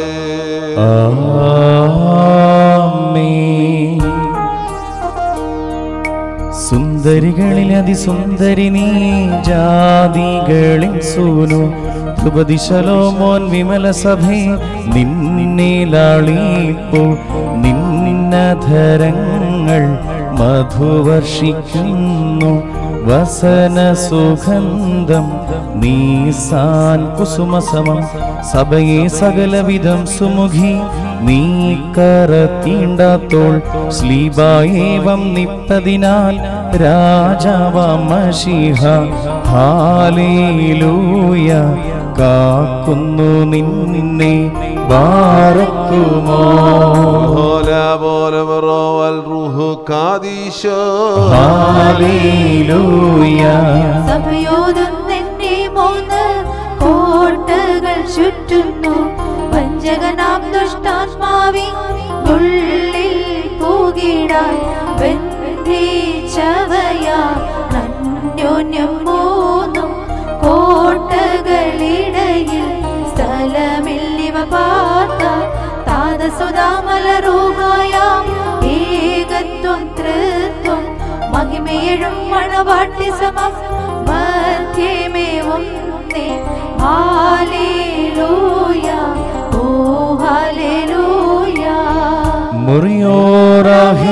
സുന്ദരികളിൽ അതിസുന്ദരി നീ ജാതികളിൽ സൂനു ധ്രുപതിശലോമോൻ വിമല സഭേ നിന്നെ ലാളിപ്പോ നിന്നധരങ്ങൾ മധുവർഷിക്കുന്നു വസന സുഗന്ധം നീസാൻ കുസുമസമം സഭയെ സകലവിധം സുമുഖി നീ കറത്തീണ്ടാത്തോൾ ശ്ലീബായേവം നിപ്പതിനാൽ രാജാവമഷിഹ ഹാലേലൂയ കാക്കുന്നു നിന്നെ ബാറക്കുമോ ഹോല പോലെ മറോവൽ റൂഹു കാദീശോ ഹാലേലൂയ സഭയോടും നിന്നെ മൂന്ന് കോട്ടകൾ ചുറ്റുന്നു വഞ്ചകനാം ദുഷ്ടാത്മാവി ഉള്ളിൽ പൂകിടാൻ ബന്ധിച്ചവയാ അന്യോന്യം മൂന്നും കോട്ടകളിടയിൽ സ്ഥലമില്ലിവ പാർത്ത താതസുതാമലരൂഹായാം ഏകത്വം തൃത്വം മഹിമേഴും മണവാട്ടി സമം മധ്യമേവും ഹാലേലൂയ ഓ ഹാലേലൂയ മുറിയോറാഹി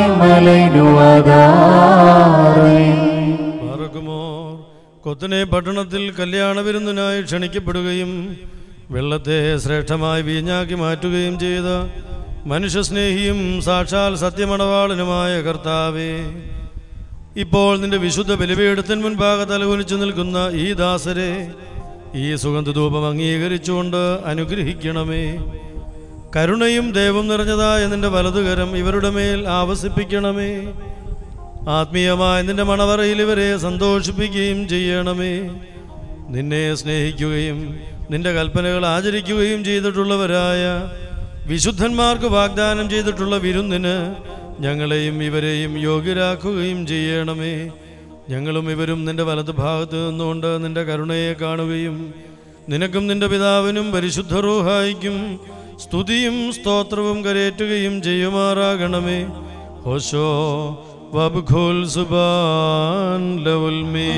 മലൈനുവാദാറേ പാർക്കുമോ കൊത്തനെ പട്ടണത്തിൽ കല്യാണ വിരുന്നിനായി ക്ഷണിക്കപ്പെടുകയും വെള്ളത്തെ ശ്രേഷ്ഠമായി വീഞ്ഞാക്കി മാറ്റുകയും ചെയ്ത മനുഷ്യസ്നേഹിയും സാക്ഷാൽ സത്യമണവാളനുമായ കർത്താവേ ഇപ്പോൾ നിന്റെ വിശുദ്ധ ബലിപീഠത്തിന് മുൻപാകെ തലകുനിച്ചു നിൽക്കുന്ന ഈ ദാസരെ ഈ സുഗന്ധധൂപം അംഗീകരിച്ചുകൊണ്ട് അനുഗ്രഹിക്കണമേ കരുണയും ദൈവം നിറഞ്ഞതായ നിന്റെ വലതുകരം ഇവരുടെ മേൽ ആവസിപ്പിക്കണമേ ആത്മീയമായ നിന്റെ മണവറയിൽ ഇവരെ സന്തോഷിപ്പിക്കുകയും ചെയ്യണമേ നിന്നെ സ്നേഹിക്കുകയും നിന്റെ കൽപ്പനകൾ ആചരിക്കുകയും ചെയ്തിട്ടുള്ളവരായ വിശുദ്ധന്മാർക്ക് വാഗ്ദാനം ചെയ്തിട്ടുള്ള വിരുന്നിന് ഞങ്ങളെയും ഇവരെയും യോഗ്യരാക്കുകയും ചെയ്യണമേ ഞങ്ങളും ഇവരും നിന്റെ വലത് ഭാഗത്ത് നിന്നുകൊണ്ട് നിന്റെ കരുണയെ കാണുകയും നിനക്കും നിന്റെ പിതാവിനും പരിശുദ്ധ റൂഹായിക്കും സ്തുതിയും സ്തോത്രവും കരേറ്റുകയും ചെയ്യുമാറാകണമേ ഹോശോ വബ്ഖുൽ സുബാൻ ലവുൽ മീ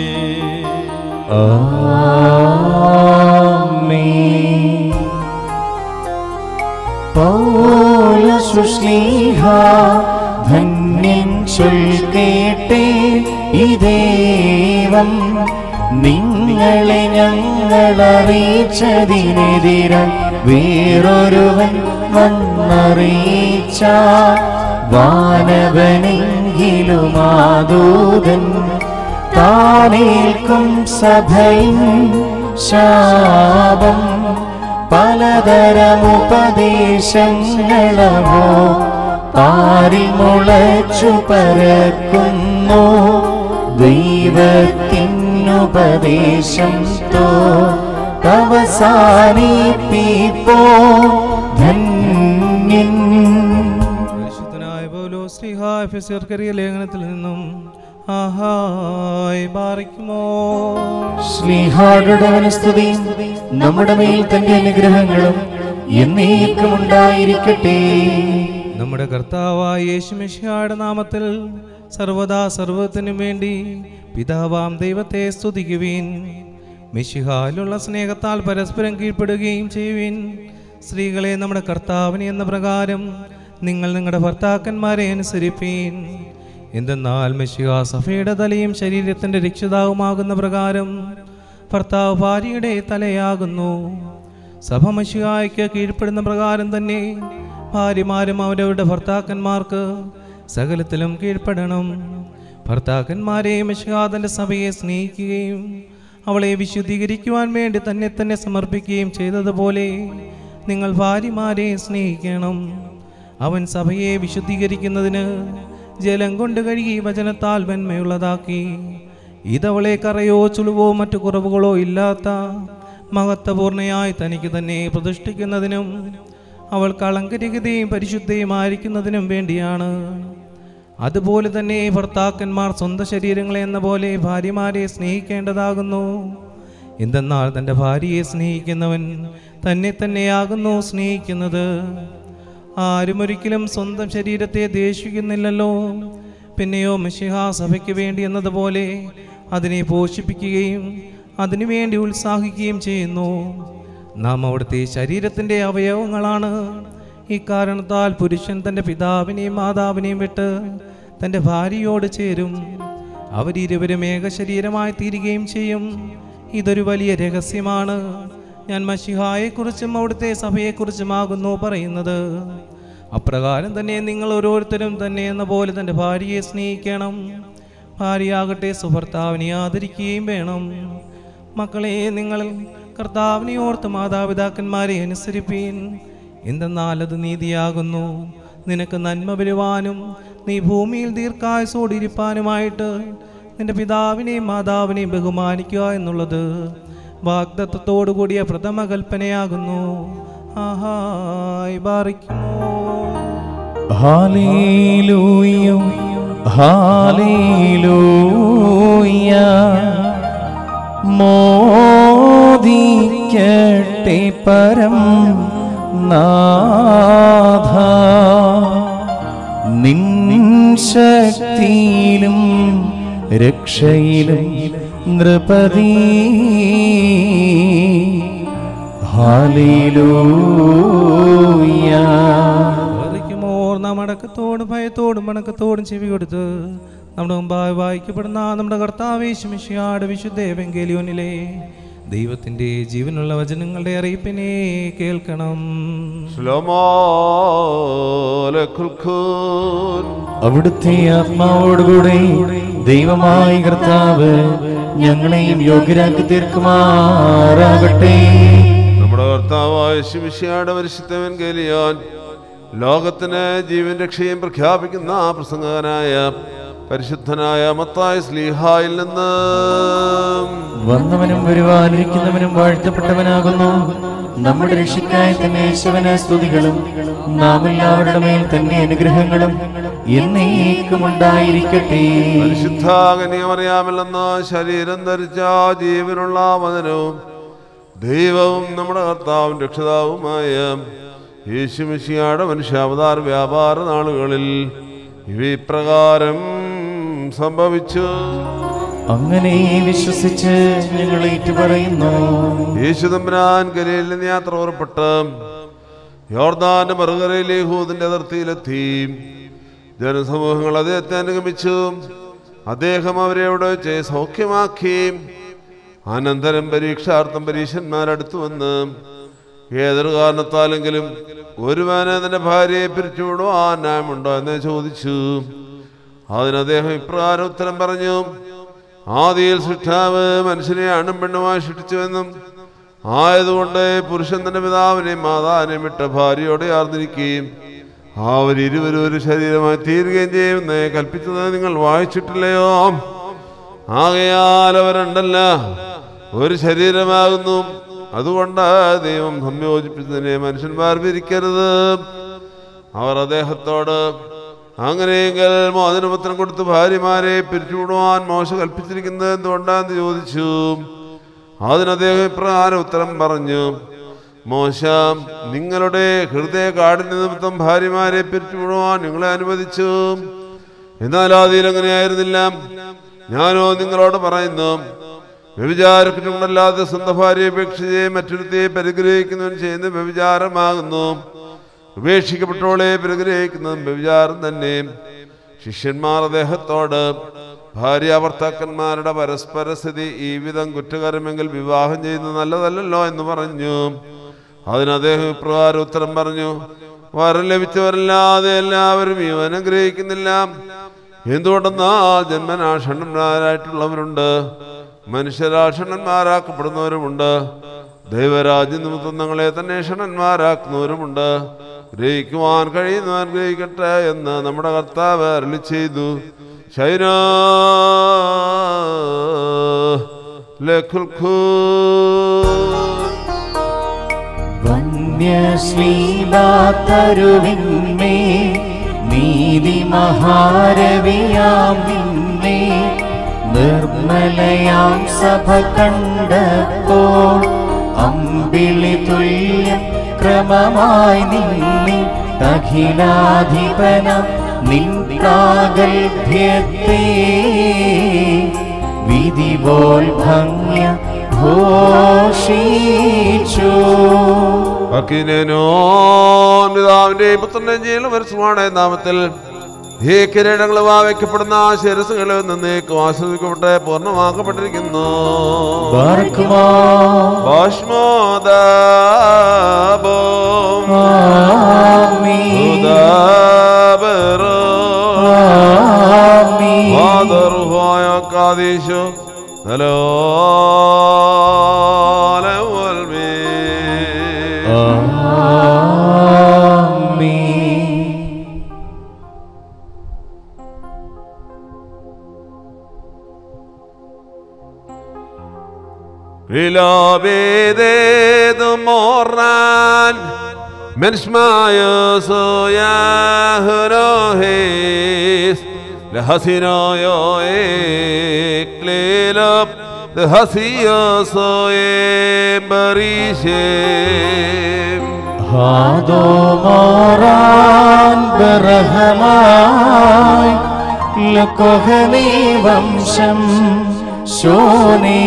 പൗലസുശ്ലീഹ ധന്യൻ ചൊൽക്കേട്ടേ ഇദേവം നിങ്ങളെ ഞങ്ങൾ അറിയിച്ചതിനെതിര വേറൊരുവൻ വന്നറിയിച്ച വാനവനെങ്കിലും ആദൂതൻ താനേൽക്കും സഭയും ശാപം പലതരമുപദേശങ്ങളമോ പാരിൽ മുളച്ചു പരക്കുന്നു ദൈവത്തിനുപദേശം തോ അവസാനിപ്പിപ്പോ ധന്യൻ പരിശുദ്ധനായ പൗലോ ശ്രീഹായ് ഫെസിയർക്കറിയ ലേഖനത്തിൽ നിന്നും ആഹായ് ബാറിക്കുമോ ശ്രീഹാടുടെ വനസ്തുതി നമ്മുടെ മേൽ തന്റെ അനുഗ്രഹങ്ങളും എന്നേക്കും ഉണ്ടായിരിക്കട്ടെ നമ്മുടെ കർത്താവായ യേശുമിഷിയുടെ നാമത്തിൽ സർവദാ സർവത്തിനും വേണ്ടി പിതാവാം ദൈവത്തെ സ്തുതിക്കുവീൻ മിഷിഹാലുള്ള സ്നേഹത്താൽ പരസ്പരം കീഴ്പ്പെടുകയും ചെയ്യുവിൻ സ്ത്രീകളെ നമ്മുടെ കർത്താവിന് എന്ന പ്രകാരം നിങ്ങൾ നിങ്ങളുടെ ഭർത്താക്കന്മാരെ അനുസരിപ്പീൻ എന്തെന്നാൽ മെഷിഹ സഭയുടെ തലയും ശരീരത്തിൻ്റെ രക്ഷിതാവുമാകുന്ന പ്രകാരം ഭർത്താവ് ഭാര്യയുടെ തലയാകുന്നു സഭ മഷിഹായ്ക്ക് കീഴ്പ്പെടുന്ന പ്രകാരം തന്നെ ഭാര്യമാരും അവരവരുടെ ഭർത്താക്കന്മാർക്ക് സകലത്തിലും കീഴ്പ്പെടണം ഭർത്താക്കന്മാരെ മഷിഹാദന്റെ സഭയെ സ്നേഹിക്കുകയും അവളെ വിശുദ്ധീകരിക്കുവാൻ വേണ്ടി തന്നെ തന്നെ സമർപ്പിക്കുകയും ചെയ്തതുപോലെ നിങ്ങൾ ഭാര്യമാരെ സ്നേഹിക്കണം അവൻ സഭയെ വിശുദ്ധീകരിക്കുന്നതിന് ജലം കൊണ്ട് കഴുകി വചനത്താൽ വെന്മയുള്ളതാക്കി ഇതവളെ കറയോ ചുളിവോ മറ്റു കുറവുകളോ ഇല്ലാത്ത മഹത്വപൂർണയായി തനിക്ക് തന്നെ പ്രതിഷ്ഠിക്കുന്നതിനും അവൾ കളങ്കരഹിതയും പരിശുദ്ധയുമായിരിക്കുന്നതിനും വേണ്ടിയാണ് അതുപോലെ തന്നെ ഭർത്താക്കന്മാർ സ്വന്തം ശരീരങ്ങളെ എന്ന പോലെ ഭാര്യമാരെ സ്നേഹിക്കേണ്ടതാകുന്നു എന്തെന്നാൽ തൻ്റെ ഭാര്യയെ സ്നേഹിക്കുന്നവൻ തന്നെ തന്നെയാകുന്നു സ്നേഹിക്കുന്നത് ആരും ഒരിക്കലും സ്വന്തം ശരീരത്തെ ദേഷിക്കുന്നില്ലല്ലോ പിന്നെയോ മിശിഹാ സഭയ്ക്ക് വേണ്ടി എന്നതുപോലെ അതിനെ പോഷിപ്പിക്കുകയും അതിനുവേണ്ടി ഉത്സാഹിക്കുകയും ചെയ്യുന്നു നാം അവിടുത്തെ ശരീരത്തിൻ്റെ അവയവങ്ങളാണ് ഇക്കാരണത്താൽ പുരുഷൻ തൻ്റെ പിതാവിനെയും മാതാവിനെയും വിട്ട് തൻ്റെ ഭാര്യയോട് ചേരും അവരിരുവരും ഏക ശരീരമായി തീരുകയും ചെയ്യും ഇതൊരു വലിയ രഹസ്യമാണ് ഞാൻ മഷിഹായെക്കുറിച്ചും അവിടുത്തെ സഭയെക്കുറിച്ചുമാകുന്നു പറയുന്നത് അപ്രകാരം തന്നെ നിങ്ങൾ ഓരോരുത്തരും തന്നെ എന്ന പോലെ തൻ്റെ ഭാര്യയെ സ്നേഹിക്കണം ഭാര്യയാകട്ടെ സുഭർത്താവിനെ ആദരിക്കുകയും വേണം മക്കളെ നിങ്ങൾ കർത്താവിനെ ഓർത്ത് മാതാപിതാക്കന്മാരെ അനുസരിപ്പീൻ എന്തെന്നാൽ അത് നീതിയാകുന്നു നിനക്ക് നന്മ വരുവാനും നീ ഭൂമിയിൽ ദീർഘായുസോടിരിപ്പാനുമായിട്ട് നിന്റെ പിതാവിനെയും മാതാവിനെയും ബഹുമാനിക്കുക എന്നുള്ളത് വാഗ്ദത്വത്തോടു കൂടിയ പ്രഥമ കൽപ്പനയാകുന്നു ആഹായ് ബാറിക്കുമോ ഹാലേലൂയ ഹാലേലൂയ മോദിക്കട്ടെ പരം നാഥ നിൻ ശക്തിയിലും രക്ഷയിലും നൃപതി ഹാലേലൂയ ബാറിക്കുമോർ നാം അടക്കത്തോടും ഭയത്തോടും വണക്കത്തോടും ചെവി കൊടുത്ത് നമ്മുടെ മുമ്പായി വായിക്കപ്പെടുന്ന നമ്മുടെ കർത്താവേശുമിഷിയാട് വിശുദ്ധ എവെങ്കേലിയോനിലെ ദൈവത്തിൻ്റെ ജീവനുള്ള വചനങ്ങളുടെ അറിയിപ്പിനെ കേൾക്കണം ശ്ലോമോലഖുൽഖൂൻ അവിടുത്തെ ആത്മാവോടുകൂടെ ദൈവമായ കർത്താവ് ഞങ്ങളെയും യോഗ്യരാക്കി തീർക്കുമാറാകട്ടെ നമ്മുടെ കർത്താവായ ശിമിഷയുടെ പരിശുദ്ധവൻ ഗലിയാൻ ലോകത്തിന് ജീവൻ രക്ഷയും പ്രഖ്യാപിക്കുന്ന ആ പ്രസംഗകനായ പരിശുദ്ധനായ മത്തായ സ്ലീഹായിൽ നിന്ന് വന്നവനും വരുവാനിരിക്കുന്നവനും വാഴ്ത്തപ്പെട്ടവനാകുന്നു നമ്മുടെ രക്ഷിക്കായി തന്നെ യേശുവിന് സ്തുതികളും നാം എല്ലാവരുടെ മേൽ തന്നെ അനുഗ്രഹങ്ങളും എന്നേക്കും ഉണ്ടായിരിക്കട്ടെ പരിശുദ്ധാകനിയമറിയാമല്ലെന്ന ശരീരം ധരിച്ച ജീവനുള്ള വചനവും ദൈവവും നമ്മുടെ കർത്താവും രക്ഷിതാവുമായ യേശുമിശിയാടെ മനുഷ്യാവതാര വ്യാപാര നാളുകളിൽ ഇവ ഇപ്രകാരം സംഭവിച്ചു അങ്ങനെ വിശ്വസിച്ച് ഞങ്ങൾ ഏറ്റുപറയുന്നു യേശുദമ്പരാൻ ഗലയിൽ നിന്ന് യാത്ര പുറപ്പെട്ട് യോർദാന്റെ മറുകരയിലെ ഹൂദിന്റെ അതിർത്തിയിലെത്തി ജനസമൂഹങ്ങൾ അദ്ദേഹത്തെ അനുഗമിച്ചു അദ്ദേഹം അവരെ അവിടെ വെച്ച് സൗഖ്യമാക്കി അനന്തരം പരീക്ഷാർത്ഥം പരീക്ഷന്മാരടുത്തു വന്ന് ഏതൊരു കാരണത്താലെങ്കിലും ഒരുവനെ തന്റെ ഭാര്യയെ പിരിച്ചുവിടുവാൻ ന്യായമുണ്ടോ എന്ന് ചോദിച്ചു അതിന് അദ്ദേഹം ഇപ്രകാരം ഉത്തരം പറഞ്ഞു ആദിയിൽ സൃഷ്ടാവ് മനുഷ്യനെ അണ്ണും പെണ്ണുമായി സൃഷ്ടിച്ചുവെന്നും ആയതുകൊണ്ട് പുരുഷൻ തന്റെ പിതാവിനെയും മാതാവിനെയും വിട്ട ഭാര്യയോടെ ആർന്നിരിക്കുകയും അവരിരുവരും ഒരു ശരീരമായി തീരുകയും ചെയ്യുമെന്ന് കൽപ്പിച്ചത് നിങ്ങൾ വായിച്ചിട്ടില്ലയോ ആകയാൽ അവരുണ്ടല്ല ഒരു ശരീരമാകുന്നു അതുകൊണ്ട് ദൈവം സംയോജിപ്പിച്ചതിനെ മനുഷ്യന്മാർ വിരിക്കരുത് അവർ അദ്ദേഹത്തോട് അങ്ങനെയെങ്കിൽ മോചനപത്രം കൊടുത്ത് ഭാര്യമാരെ പിരിച്ചുവിടുവാൻ മോശ കൽപ്പിച്ചിരിക്കുന്നത് എന്തുകൊണ്ടാന്ന് ചോദിച്ചു അതിന് അദ്ദേഹം ഇപ്രകാരം ഉത്തരം പറഞ്ഞു മോശ നിങ്ങളുടെ ഹൃദയ കാടിന് നിമിത്തം ഭാര്യമാരെ പിരിച്ചുവിടുവാൻ നിങ്ങളെ അനുവദിച്ചു എന്നാൽ ആദ്യം അങ്ങനെയായിരുന്നില്ല ഞാനോ നിങ്ങളോട് പറയുന്നു വ്യഭിചാരക്കുറ്റങ്ങളല്ലാതെ സ്വന്തം ഭാര്യയെ ഉപേക്ഷിച്ച് മറ്റൊരുത്തെ പരിഗ്രഹിക്കുന്നവൻ ചെയ്യുന്ന വ്യഭിചാരമാകുന്നു ഉപേക്ഷിക്കപ്പെട്ടോളെ പരിഗ്രഹിക്കുന്നതും വ്യഭിചാരം തന്നെ ശിഷ്യന്മാർ അദ്ദേഹത്തോട് ഭാര്യ ഭർത്താക്കന്മാരുടെ പരസ്പര സ്ഥിതി ഈ വിധം കുറ്റകരമെങ്കിൽ വിവാഹം ചെയ്യുന്നത് നല്ലതല്ലല്ലോ എന്ന് പറഞ്ഞു അതിന് അദ്ദേഹം ഇപ്രകാരം ഉത്തരം പറഞ്ഞു വരം ലഭിച്ചവരല്ലാതെ എല്ലാവരും ഇവ അനുഗ്രഹിക്കുന്നില്ല എന്തുകൊണ്ടെന്നാൽ ജന്മനാഷണന്മാരായിട്ടുള്ളവരുണ്ട് മനുഷ്യരാഷണന്മാരാക്കപ്പെടുന്നവരുമുണ്ട് ദൈവരാജ്യ നിമിത്തം ഞങ്ങളെ തന്നെ ക്ഷണന്മാരാക്കുന്നവരുമുണ്ട് ഗ്രഹിക്കുവാൻ കഴിയുന്നവൻ ഗ്രഹിക്കട്ടെ എന്ന് നമ്മുടെ കർത്താവ് അരളി ചെയ്തു ശൈന വന്യശ്ലീലാത്തരുവിന്മേ നീതി മഹാരവിയാം നിന്നെ നിർമ്മലയാം സഭ കണ്ടപ്പോൾ അമ്പിളി തുല്യം ക്രമമായി നിന്നെ അഖിലാധിപന നിൻ പ്രാഗൽഭ്യത്തെ വിധി പോൽ ഭംഗ്യ ഘോഷിച്ചു പിതാവിന്റെ പുത്രന്റെ ജീവനും വരസുമാണ് നാമത്തിൽ ഈ കിരീടങ്ങൾ വാവയ്ക്കപ്പെടുന്ന ആ ശിരസുകളിൽ നിന്നേക്കും ആസ്വദിക്കപ്പെട്ട് പൂർണ്ണമാക്കപ്പെട്ടിരിക്കുന്നു ബാർക്കുമോ ഭസ്മോദാബോം ആമീൻ. ആമീൻ. ആദർഹോയ കാദീശു ആമീൻ. Vilabede morran Menschmayo so ya hrohes Le hasino yo eklelop Le hasio so e barishem ഹാദോമാറാൻ ബറഹമായി ലക്കൊഹനീ വംശം ശോനേ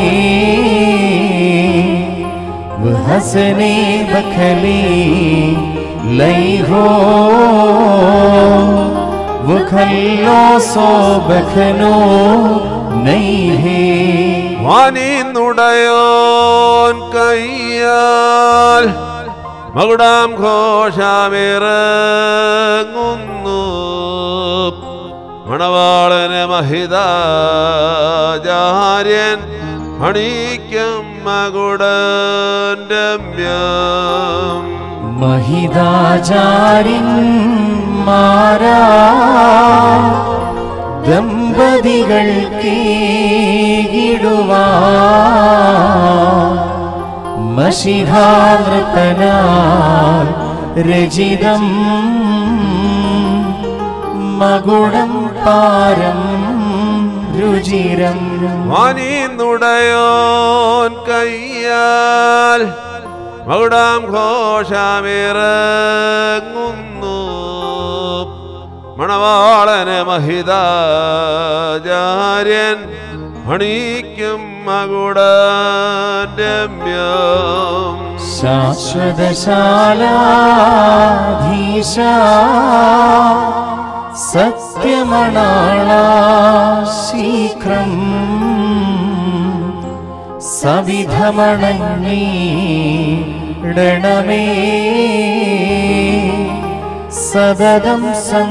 വഹസനേ ബഖലി ലൈഹോ വഖല്ലോ സോ ബഖനോ നൈഹേ വാനിന്നുടയോൻ കയ്യാൽ മകുടാം ഘോഷമിറങ്ങുന്നു മണവാളന് മഹിതാചാര്യൻ അണീക്കും മകുടന്റെ മ്യം മഹിതാചാര്യന്മാരാ ദമ്പതികൾ കീടുവാ മഷിഹാനൃത്തനാൽ രചിതം മകുടം പാരം രുചിരം വാനീന്നുടയോൻ കയ്യാൽ മകുടാം ഘോഷമിറങ്ങുന്നു മണവാളന് മഹിതാചാര്യൻ അണീക്കും മകുടന്റെ മ്യം ശാശ്വതശാലാധീശ സത്യമണാള ശീഘ്രം സവിധമണങ്ങീടണമേ സതതം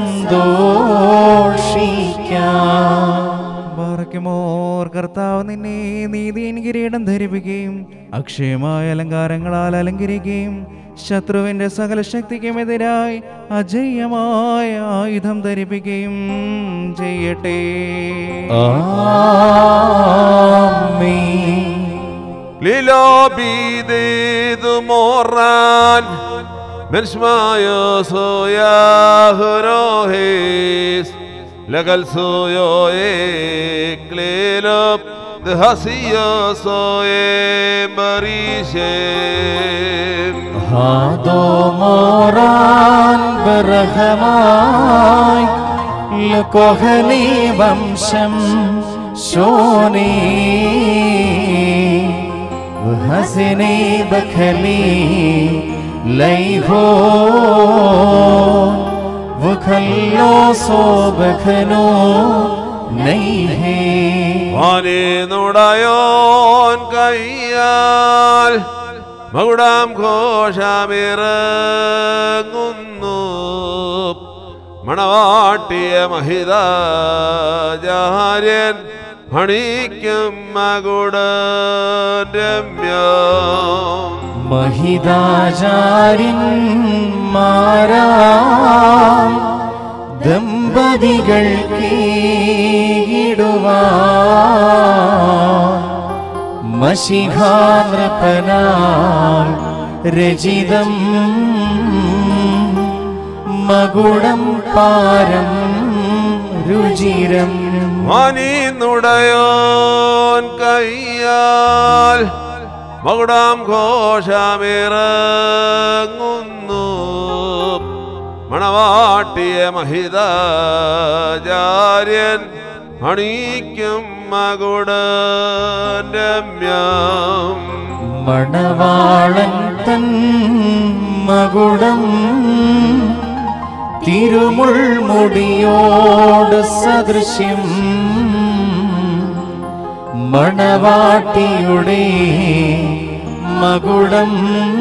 സന്തോഷിക്കാം ബാറയ്ക്കുമോർ കർത്താവ് നിന്നെ നീതിயின் കിരീടം ധരിപ്പിക്കുകയും അക്ഷയമായ അലങ്കാരങ്ങളാൽ അലങ്കരിക്കുകയും ശത്രുവിന്റെ സകല ശക്തിക്കുമെതിരായി അജയ്യമായ ആയുധം ധരിപ്പിക്കുകയും ചെയ്യട്ടെ ലീലോബീദേതു മോറാൻ മെൻഷ്മായോ സോയാഹുരോഹേസ് ലകൽ സോയോയെ ക്ലേലോ ദഹസിയോ സോയെ ബരീശേം ഹാദോ മോറാൻ ബറഹമായി ലകൊഹലി വംശം ശോനേ വഹസനെ ബഖലി ലൈഹോ വഖല്ലോ സോ ബഖനോ നൈഹേ വാനേന്നുടയോൻ കയ്യാൽ മകുടാം ഘോഷമിറങ്ങുന്നു മണവാട്ടിയ മഹിതാചാര്യൻ അണീക്കും മകുടന്റെ മ്യം മഹിതാചാര്യന്മാരാ ദമ്പതികൾ കീടുവാ മഷിഹാനൃപനാൽ രചിതം മകുടം പാരം രുചിരം വാനീന്നുടയോൻ കയ്യാൽ മകുടാം ഘോഷമിറങ്ങുന്നു മണവാട്ടിയ മഹിതാചാര്യൻ അണീക്കും മകുടന്റെ മ്യം മണവാളൻ തൻ മകുടം തിരുമുൾമുടിയോട് സദൃശ്യം മണവാട്ടിയുടെ മകുടം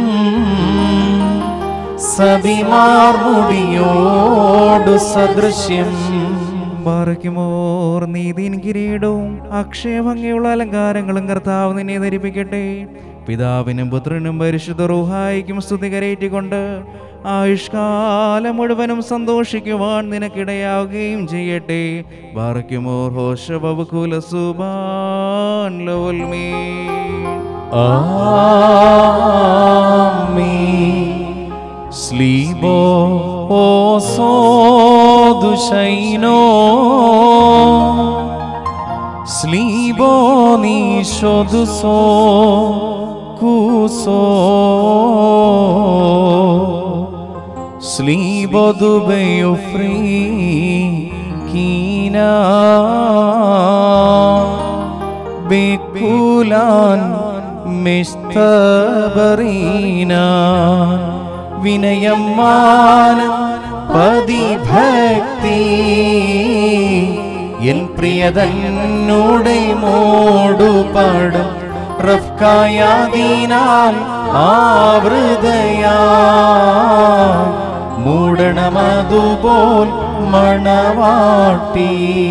സതിമാർമുടിയോട് സദൃശ്യം ബാറയ്ക്കുമോർ നീതിயின் കിരീടവും അക്ഷയഭംഗിയുള്ള അലങ്കാരങ്ങളും കർത്താവ് നിന്നെ ധരിപ്പിക്കട്ടെ പിതാവിനും പുത്രനും പരിശുദ്ധ റൂഹായിക്കും സ്തുതി കരയേറ്റിക്കൊണ്ട് ആയുഷ്കാലം മുഴുവനും സന്തോഷിക്കുവാൻ നിനക്കിടയാവുകയും ചെയ്യട്ടെ ബാറയ്ക്കുമോർ ഹോഷ ബബുകുല സുബാൻ ലോൽമീ സ്ലീബോ ഓസോ ദുശൈനോ സ്ലീബോ നീശോദുസോ കൂസോ സ്ലീബോ ദുബയോ ഫ്രീ കീന ബേക്കുലാൻ മിസ്തബറീന വിനയം മാനം പതിഭക്തി എൻ പ്രിയതന്നോടെ മോടുപടും റഫ്കായാദീനാൽ ആവൃതയാ മൂടണമതുപോൽ മണവാട്ടി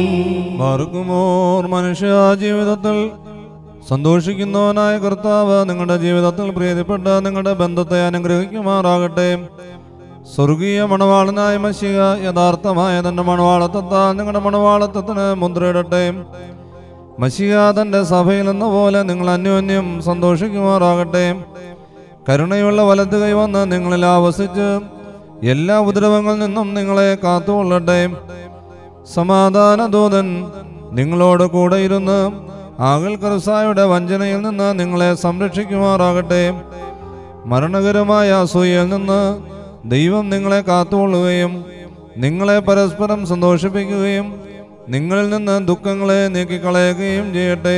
മാർക്കുമോർ മനുഷ്യ ജീവിതത്തിൽ സന്തോഷിക്കുന്നവനായ കർത്താവ് നിങ്ങളുടെ ജീവിതത്തിൽ പ്രീതിപ്പെട്ട നിങ്ങളുടെ ബന്ധത്തെ അനുഗ്രഹിക്കുമാറാകട്ടെ സ്വർഗീയ മണവാളനായ മഷിക യഥാർത്ഥമായ തന്റെ മണവാളത്വത്താൽ നിങ്ങളുടെ മണവാളത്വത്തിന് മുദ്രയിടട്ടെ മഷിക തന്റെ സഭയിൽ എന്ന പോലെ നിങ്ങൾ അന്യോന്യം സന്തോഷിക്കുമാറാകട്ടെ കരുണയുള്ള വലത് കൈ വന്ന് നിങ്ങളിൽ ആവസിച്ച് എല്ലാ ഉപദ്രവങ്ങളിൽ നിന്നും നിങ്ങളെ കാത്തുകൊള്ളട്ടെ സമാധാന ദൂതൻ നിങ്ങളോട് കൂടെ ഇരുന്ന് ആകൽ കറുസായുടെ വഞ്ചനയിൽ നിന്ന് നിങ്ങളെ സംരക്ഷിക്കുമാറാകട്ടെ മരണകരമായ അസൂയയിൽ നിന്ന് ദൈവം നിങ്ങളെ കാത്തുകൊള്ളുകയും നിങ്ങളെ പരസ്പരം സന്തോഷിപ്പിക്കുകയും നിങ്ങളിൽ നിന്ന് ദുഃഖങ്ങളെ നീക്കിക്കളയുകയും ചെയ്യട്ടെ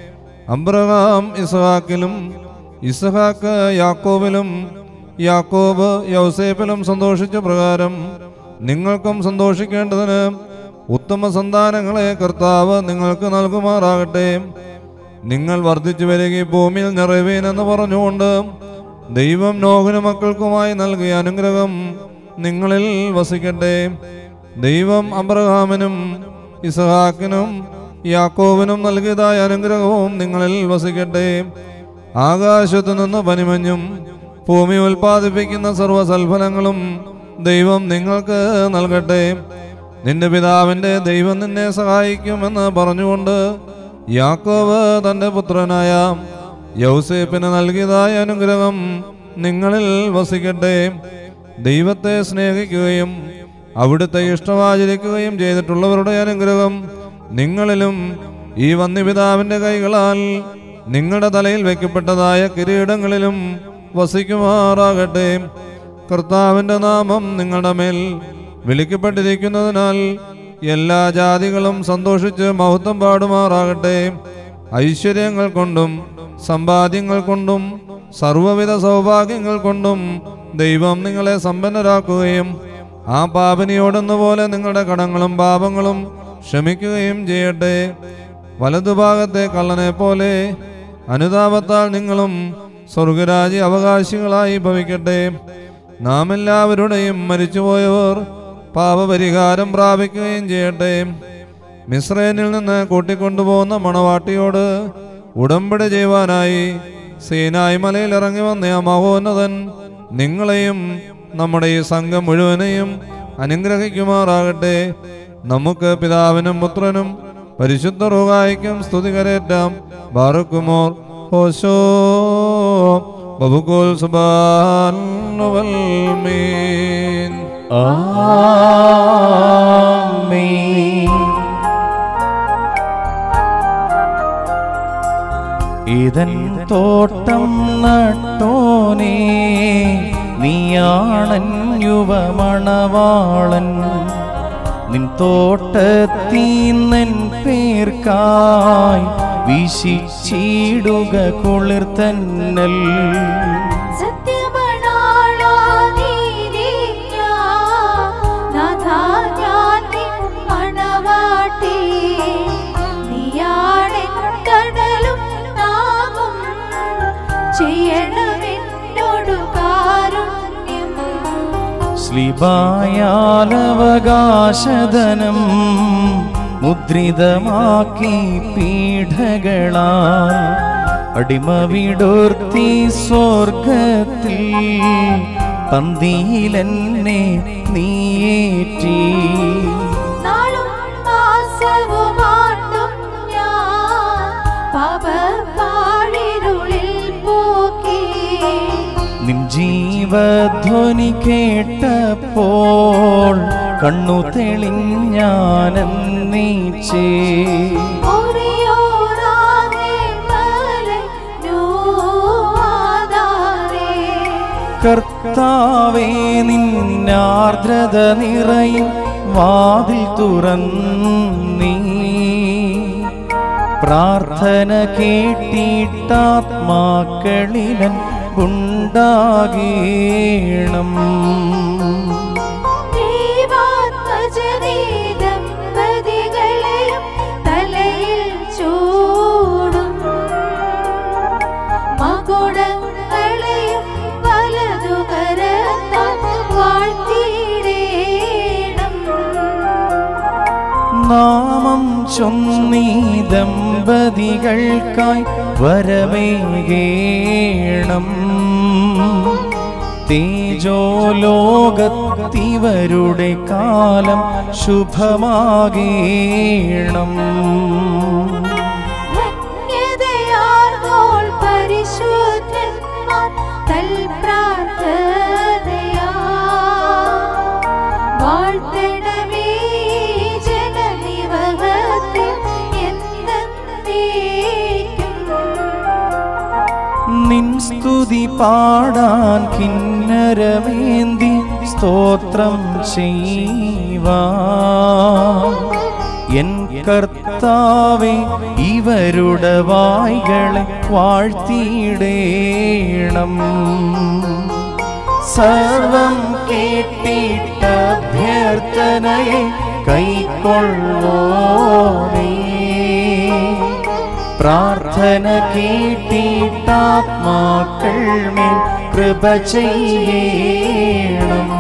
അബ്രഹാം ഇസഹാക്കിലും ഇസഹാക്ക് യാക്കോബിലും യാക്കോബ് യൗസേപ്പിലും സന്തോഷിച്ച പ്രകാരം നിങ്ങൾക്കും സന്തോഷിക്കേണ്ടതിന് ഉത്തമ സന്താനങ്ങളെ കർത്താവ് നിങ്ങൾക്ക് നൽകുമാറാകട്ടെ നിങ്ങൾ വർദ്ധിച്ചു വരികയും ഭൂമിയിൽ നിറവേൻ എന്ന് പറഞ്ഞുകൊണ്ട് ദൈവം നോഹന മക്കൾക്കുമായി നൽകിയ അനുഗ്രഹം നിങ്ങളിൽ വസിക്കട്ടെ ദൈവം അബ്രഹാമിനും ഇസഹാക്കിനും യാക്കോബിനും നൽകിയതായ അനുഗ്രഹവും നിങ്ങളിൽ വസിക്കട്ടെ ആകാശത്തു നിന്ന് പനിമഞ്ഞും ഭൂമി ഉൽപ്പാദിപ്പിക്കുന്ന സർവ്വസൽഫലങ്ങളും ദൈവം നിങ്ങൾക്ക് നൽകട്ടെ നിന്റെ പിതാവിന്റെ ദൈവം നിന്നെ സഹായിക്കുമെന്ന് പറഞ്ഞുകൊണ്ട് യാക്കോവ് തന്റെ പുത്രനായ യൗസേപ്പിന് നൽകിയതായ അനുഗ്രഹം നിങ്ങളിൽ വസിക്കട്ടെ ദൈവത്തെ സ്നേഹിക്കുകയും അവിടുത്തെ ഇഷ്ടമാചരിക്കുകയും ചെയ്തിട്ടുള്ളവരുടെ അനുഗ്രഹം നിങ്ങളിലും ഈ വന്യപിതാവിന്റെ കൈകളാൽ നിങ്ങളുടെ തലയിൽ വയ്ക്കപ്പെട്ടതായ കിരീടങ്ങളിലും വസിക്കുമാറാകട്ടെ കർത്താവിന്റെ നാമം നിങ്ങളുടെ മേൽ വിളിക്കപ്പെട്ടിരിക്കുന്നതിനാൽ എല്ലാ ജാതികളും സന്തോഷിച്ച് മഹത്വം പാടുമാറാകട്ടെ ഐശ്വര്യങ്ങൾ കൊണ്ടും സമ്പാദ്യങ്ങൾ കൊണ്ടും സർവവിധ സൗഭാഗ്യങ്ങൾ കൊണ്ടും ദൈവം നിങ്ങളെ സമ്പന്നരാക്കുകയും ആ പാപനിയോടെന്ന പോലെ നിങ്ങളുടെ കടങ്ങളും പാപങ്ങളും ക്ഷമിക്കുകയും ചെയ്യട്ടെ വലതുഭാഗത്തെ കള്ളനെ പോലെ അനുതാപത്താൽ നിങ്ങളും സ്വർഗരാജ്യ അവകാശികളായി ഭവിക്കട്ടെ നാം എല്ലാവരുടെയും മരിച്ചുപോയവർ പാപപരിഹാരം പ്രാപിക്കുകയും ചെയ്യട്ടെ മിശ്രേനിൽ നിന്ന് കൂട്ടിക്കൊണ്ടുപോകുന്ന മണവാട്ടിയോട് ഉടമ്പടി ചെയ്യുവാനായി സീനായി മലയിൽ ഇറങ്ങി വന്ന ആ മഹോന്നതൻ നിങ്ങളെയും നമ്മുടെ ഈ സംഘം മുഴുവനെയും അനുഗ്രഹിക്കുമാറാകട്ടെ നമുക്ക് പിതാവിനും പുത്രനും പരിശുദ്ധ റോഗായിക്കും സ്തുതി കരേറ്റാം ബാറുക്കുമോർ ഹോശോ ബബുക്കോൽ സുബാൻ മീൻ ആമേൻ ഇതൻ തോട്ടം നട്ടോനേ നീയാണൻ യുവമണവാളൻ നിൻ തോട്ടത്തീന്നൻ പേർക്കായി വീശിച്ചിടുക കുളിർത്തന്നൽ സത്യമണാളാ നീതിജ്ഞാ, നാഥാ ഞാൻ നിൻ മണവാട്ടി. നീയാണെൻ കടലും നാവും, ചെയ്യണമെന്നോടു കാരുണ്യം ശ്ലിബായാലവകാശധനം മുദ്രിതമാക്കി പീഠകളാൽ അടിമ വിടോർത്തി സ്വർഗത്തിൽ പന്തിയിലെന്നെ നീയേറ്റി നാളും മാസവുമാണ്ടും ഞാൻ പാപപ്പാഴിരുളിൽ പോക്കി നിൻ ജീവധ്വനി കേട്ടപ്പോൾ കണ്ണു തെളിഞ്ഞാനീച്ചേ ഓറിയോറാകെ മലഞ്ഞു ആധാരേ. കർത്താവേ നിന്നാർദ്രത നിറയും വാതിൽ തുറന്നീ പ്രാർത്ഥന കേട്ടിട്ടാത്മാക്കളിലൻ ഉണ്ടാകേണം ദൈവാത്മജനേ ദമ്പതികളെയും തലയിൽ ചൂടും മകുടങ്ങളെയും വലതുകരത്താൽ വാഴ്ത്തിയിടേണം നാമം ചൊന്നീ ദമ്പതികൾക്കായി വരമേകേണം തേജോലോകത്തിവരുടെ കാലം ശുഭമാകേണം ധന്യതയാർന്നോൾ പരിശുദ്ധന്മാർ തൽപ്രാർത്ഥനയാ. വാഴ്ത്തണമേ ജനനിവഹത്തിൽ എന്നേക്കും. നിൻ സ്തുതി പാടാൻ കിന്നരമേന്തി സ്തോത്രം ചെയ്യുവാ എൻ കർത്താവെ ഇവരുടെ വായ്കളെ വാഴ്ത്തിയിടേണം സർവം കേട്ടിട്ട അഭ്യർത്ഥനയെ കൈക്കൊള്ളോനേ പ്രാർത്ഥന കേട്ടിട്ടാത്മാക്കൾ മേൽ കൃപ ചെയ്യണം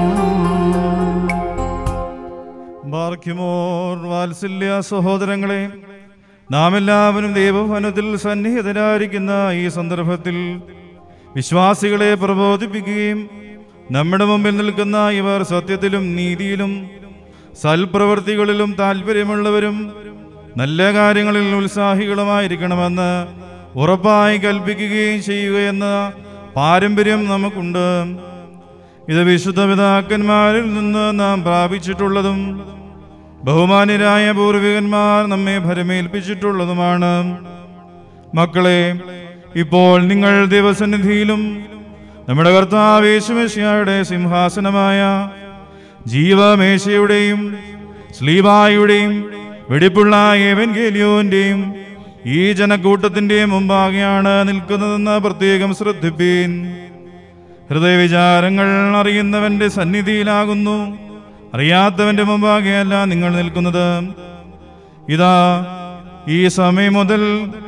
ബാർക്കിമോർ വാത്സല്യ സഹോദരങ്ങളെ നാം എല്ലാവരും ദൈവഭവനത്തിൽ സന്നിഹിതരായിരിക്കുന്ന ഈ സന്ദർഭത്തിൽ വിശ്വാസികളെ പ്രബോധിപ്പിക്കുകയും നമ്മുടെ മുമ്പിൽ നിൽക്കുന്ന ഇവർ സത്യത്തിലും നീതിയിലും സൽപ്രവൃത്തികളിലും താല്പര്യമുള്ളവരും നല്ല കാര്യങ്ങളിൽ ഉത്സാഹികളുമായിരിക്കണമെന്ന് ഉറപ്പായി കൽപ്പിക്കുകയും ചെയ്യുകയെന്ന പാരമ്പര്യം നമുക്കുണ്ട് ഇത് വിശുദ്ധ പിതാക്കന്മാരിൽ നിന്ന് നാം പ്രാപിച്ചിട്ടുള്ളതും ബഹുമാന്യരായ പൂർവികന്മാർ നമ്മെ ഭരമേൽപ്പിച്ചിട്ടുള്ളതുമാണ് മക്കളെ ഇപ്പോൾ നിങ്ങൾ ദൈവസന്നിധിയിലും നമ്മുടെ കർത്താവ് യേശുമശിയായുടെ സിംഹാസനമായ ജീവമേശയുടെയും സ്ലീബായുടെയും വെടിപ്പുള്ള ഏവൻഗേലിയോന്റെയും ഈ ജനക്കൂട്ടത്തിന്റെയും മുമ്പാകെയാണ് നിൽക്കുന്നതെന്ന് പ്രത്യേകം ശ്രദ്ധിപ്പീൻ ഹൃദയവിചാരങ്ങൾ അറിയുന്നവന്റെ സന്നിധിയിലാകുന്നു അറിയാത്തവന്റെ മുമ്പാകെയല്ല നിങ്ങൾ നിൽക്കുന്നത് ഇതാ ഈ സമയം മുതൽ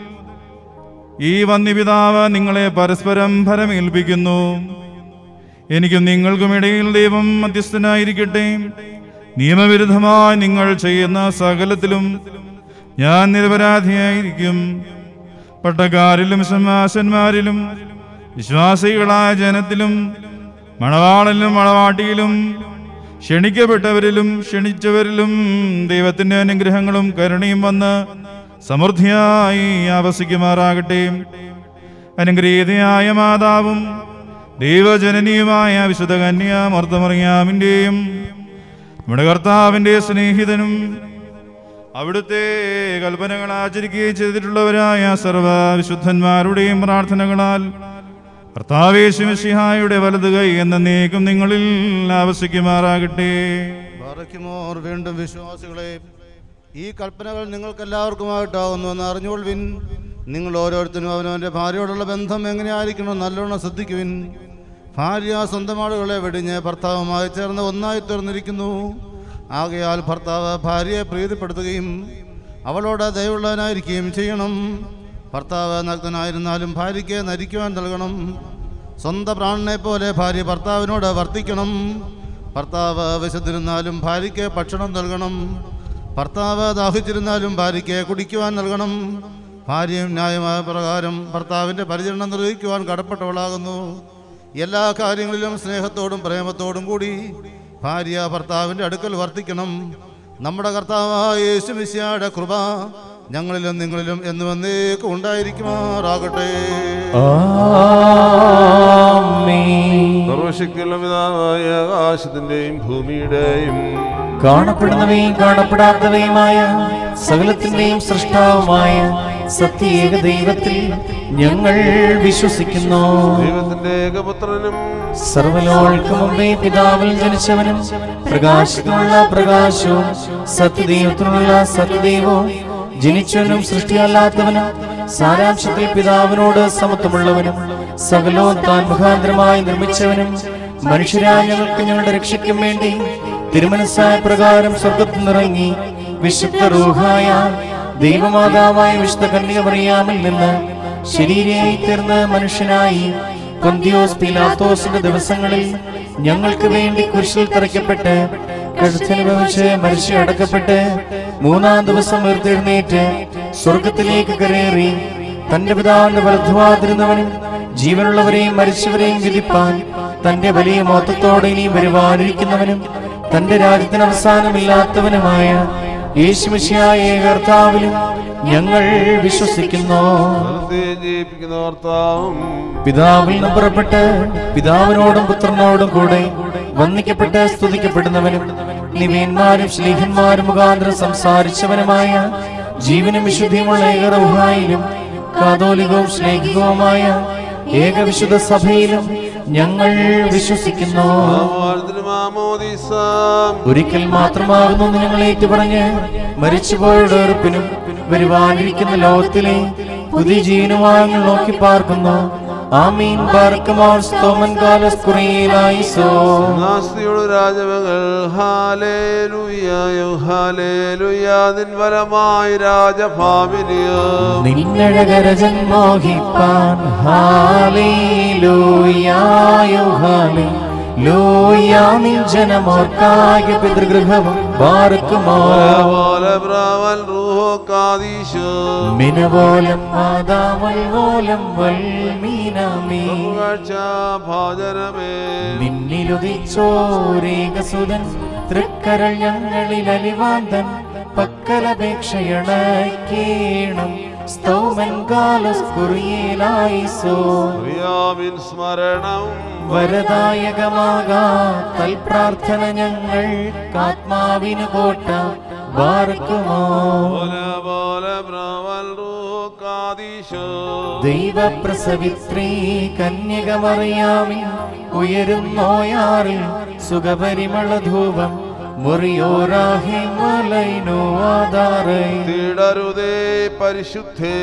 ഈ വന്യപിതാവ് നിങ്ങളെ പരസ്പരം ഫലമേൽപ്പിക്കുന്നു എനിക്കും നിങ്ങൾക്കും ഇടയിൽ ദൈവം മധ്യസ്ഥനായിരിക്കട്ടെ നിയമവിരുദ്ധമായി നിങ്ങൾ ചെയ്യുന്ന സകലത്തിലും ഞാൻ നിരപരാധിയായിരിക്കും പട്ടക്കാരിലും സമാശന്മാരിലും വിശ്വാസികളായ ജനത്തിലും മണവാളിലും മണവാട്ടിയിലും ക്ഷണിക്കപ്പെട്ടവരിലും ക്ഷണിച്ചവരിലും ദൈവത്തിന്റെ അനുഗ്രഹങ്ങളും കരുണയും വന്ന് സമൃദ്ധിയായി ആവസിക്കുമാറാകട്ടെ അനുഗ്രഹീതയായ മാതാവും ദൈവജനനിയുമായ വിശുദ്ധ കന്യ മർദ്ദമറിയാമിൻ്റെയും നമ്മുടെ കർത്താവിൻ്റെ സ്നേഹിതനും അവിടുത്തെ കൽപ്പനകൾ ആചരിക്കുകയും ചെയ്തിട്ടുള്ളവരായ സർവ വിശുദ്ധന്മാരുടെയും പ്രാർത്ഥനകളാൽ കർത്താവേശുമിഷിഹായുടെ വലത് കൈ എന്നേക്കും നിങ്ങളിൽ ആവസിക്കുമാറാകട്ടെ ബാറയ്ക്കുമോർ വീണ്ടും വിശ്വാസികളെ ഈ കൽപ്പനകൾ നിങ്ങൾക്കെല്ലാവർക്കുമായിട്ടാകുന്നു എന്ന് അറിഞ്ഞുകൊള്ളുവിൻ നിങ്ങൾ ഓരോരുത്തരും അവനവൻ്റെ ഭാര്യയോടുള്ള ബന്ധം എങ്ങനെയായിരിക്കണം നല്ലോണം ശ്രദ്ധിക്കുവിൻ ഭാര്യ സ്വന്തം ആളുകളെ വെടിഞ്ഞ് ഭർത്താവുമായി ചേർന്ന് ഒന്നായി തീർന്നിരിക്കുന്നു ആകയാൽ ഭർത്താവ് ഭാര്യയെ പ്രീതിപ്പെടുത്തുകയും അവളോട് ദയവുള്ളവനായിരിക്കുകയും ചെയ്യണം ഭർത്താവ് നഗ്നനായിരുന്നാലും ഭാര്യയ്ക്ക് നരിക്കുവാൻ നൽകണം സ്വന്തം പ്രാണനെ പോലെ ഭാര്യ ഭർത്താവിനോട് വർത്തിക്കണം ഭർത്താവ് വിശന്നിരുന്നാലും ഭാര്യയ്ക്ക് ഭക്ഷണം നൽകണം ഭർത്താവ് ദാഹിച്ചിരുന്നാലും ഭാര്യയ്ക്ക് കുടിക്കുവാൻ നൽകണം ഭാര്യയും ന്യായമായ പ്രകാരം ഭർത്താവിൻ്റെ പരിചരണം നിർവഹിക്കുവാൻ കടപ്പെട്ടവളാകുന്നു എല്ലാ കാര്യങ്ങളിലും സ്നേഹത്തോടും പ്രേമത്തോടും കൂടി ഭാര്യ ഭർത്താവിൻ്റെ അടുക്കൽ വർത്തിക്കണം നമ്മുടെ കർത്താവായ യേശു മിശിയായുടെ കൃപ ഞങ്ങളിലും നിങ്ങളിലും എന്നും എന്നേക്കും ഉണ്ടായിരിക്കുമാറാകട്ടെ സർവശക്തിയുള്ള പിതാവായ ആകാശത്തിന്റെയും ഭൂമിയുടെയും കാണപ്പെടുന്നവയും കാണപ്പെടാത്തവയുമായ സകലത്തിന്റെയും സൃഷ്ടാവുമായ സത്യേക ദൈവത്തിൽ ഞങ്ങൾ വിശ്വസിക്കുന്നു ദൈവത്തിന്റെ ഏകപുത്രനും സർവലോകൾക്ക് മുമ്പേ പിതാവിൽ ജനിച്ചവനും പ്രകാശത്തിനുള്ള പ്രകാശവും സത്യദൈവത്തിനുള്ള സത്യദൈവവും ജനിച്ചവനും സൃഷ്ടിയല്ലാത്തവനും സാരാംശത്തിൽ പിതാവിനോട് സമത്വമുള്ളവനും സകലവും താൻ മുഖാന്തരമായി നിർമ്മിച്ചവനും മനുഷ്യരായ ഞങ്ങൾക്ക് ഞങ്ങളുടെ രക്ഷയ്ക്കും വേണ്ടി തിരുമനസ്സായ പ്രകാരം സ്വർഗത്തിൽ നിറങ്ങി വിശുദ്ധ റൂഹായ ദൈവമാതാവായ വിശുദ്ധ കന്യകമറിയാമിൽ നിന്ന് ശരീരയായി തീർന്ന മനുഷ്യനായി പൊന്തിയോസ് പിലാത്തോസിന്റെ ദിവസങ്ങളിൽ ഞങ്ങൾക്ക് വേണ്ടി കുരിശിൽ തറയ്ക്കപ്പെട്ട് കഴുത്തനുഭവിച്ച് മരിച്ചു അടക്കപ്പെട്ട് മൂന്നാം ദിവസം ഉയർത്തെഴുന്നേറ്റ് സ്വർഗത്തിലേക്ക് കരേറി തന്റെ പിതാവിന്റെ വലതുവാതിരുന്നവനും ജീവനുള്ളവരെയും മരിച്ചവരെയും വിധിപ്പാൻ തന്റെ വലിയ മൊത്തത്തോടെ ഇനിയും വരുവാനിരിക്കുന്നവനും തന്റെ രാജ്യത്തിന് അവസാനമില്ലാത്തവനുമായ യേശുമിശിയായ കർത്താവിലും ഞങ്ങൾ വിശ്വസിക്കുന്നു മരണത്തെയും ജയിപ്പിക്കുന്ന കർത്താവും പിതാവിൽ നിന്ന് പുറപ്പെട്ട് പിതാവിനോടും പുത്രനോടും കൂടെ വന്ദിക്കപ്പെട്ട് സ്തുതിക്കപ്പെടുന്നവനും നിവേന്മാരും ശ്ലീഹന്മാരും മുഖാന്തരം സംസാരിച്ചവനുമായ ജീവനും വിശുദ്ധിയുമുള്ള ഏകറവുഹായിലും കാതോലികവും സ്നേഹികവുമായ ഏകവിശുദ്ധ സഭയിലും ഞങ്ങൾ വിശ്വസിക്കുന്നു ആവാരത്തിലും ആമോദീസാം ഒരിക്കൽ മാത്രമാകുന്നു എന്ന് ഞങ്ങൾ ഏറ്റുപറഞ്ഞ് മരിച്ചുപോയുടെ ഉറപ്പിനും വരുവാനിരിക്കുന്ന ലോകത്തിലെ പുതിയ ജീവനുമായി ഞങ്ങൾ നോക്കി പാർക്കുന്നു ആമീൻ ബാർക്കമോർ സ്തോമൻ കാലസ് കുറയിലായിസോ നാസ്തിയുടെ രാജമകൾ ഹാലേലുയായോ ഹാലേലുയാ നിൻ വലമായി രാജഭാമിനിയോ നിന്നഴകരജൻ മോഹിപ്പാൻ ഹാലേലൂയായോ ഹാലേ ലൂയാ നിൻ ജനമോർക്കായ പിതൃഗൃഹവും ബാർക്കുമോ പോലെ ബ്രാവൽ റൂഹോ കാദീശോ മിനവോലം മാതാവൽ വോലം വൽമീനാമീ കാഴ്ച ഭാജനമേ നിന്നിലുദിച്ചോരേകസുതൻ തൃക്കരൾ ഞങ്ങളിൽ അലിവാന്തൻ പക്കലപേക്ഷയണക്കേണം സ്തോമൻ കാലസ് കുറിയേലായിസോ പ്രിയാമിൻ സ്മരണം വരദായകമാകാ തൽപ്രാർത്ഥന ഞങ്ങൾ കാത്മാവിനു കോട്ട ബാർക്കുമോ പോലെ പോലെ ബ്രാവൽ റൂഹോ കാദീശോ ദൈവപ്രസവിത്രീ കന്യകമറിയാമി ഉയരുന്നോയാറിൽ സുഖപരിമള ധൂപം മുറിയോരാഹിമലൈനുവാദാറൈ തീടരുതേ പരിശുദ്ധേ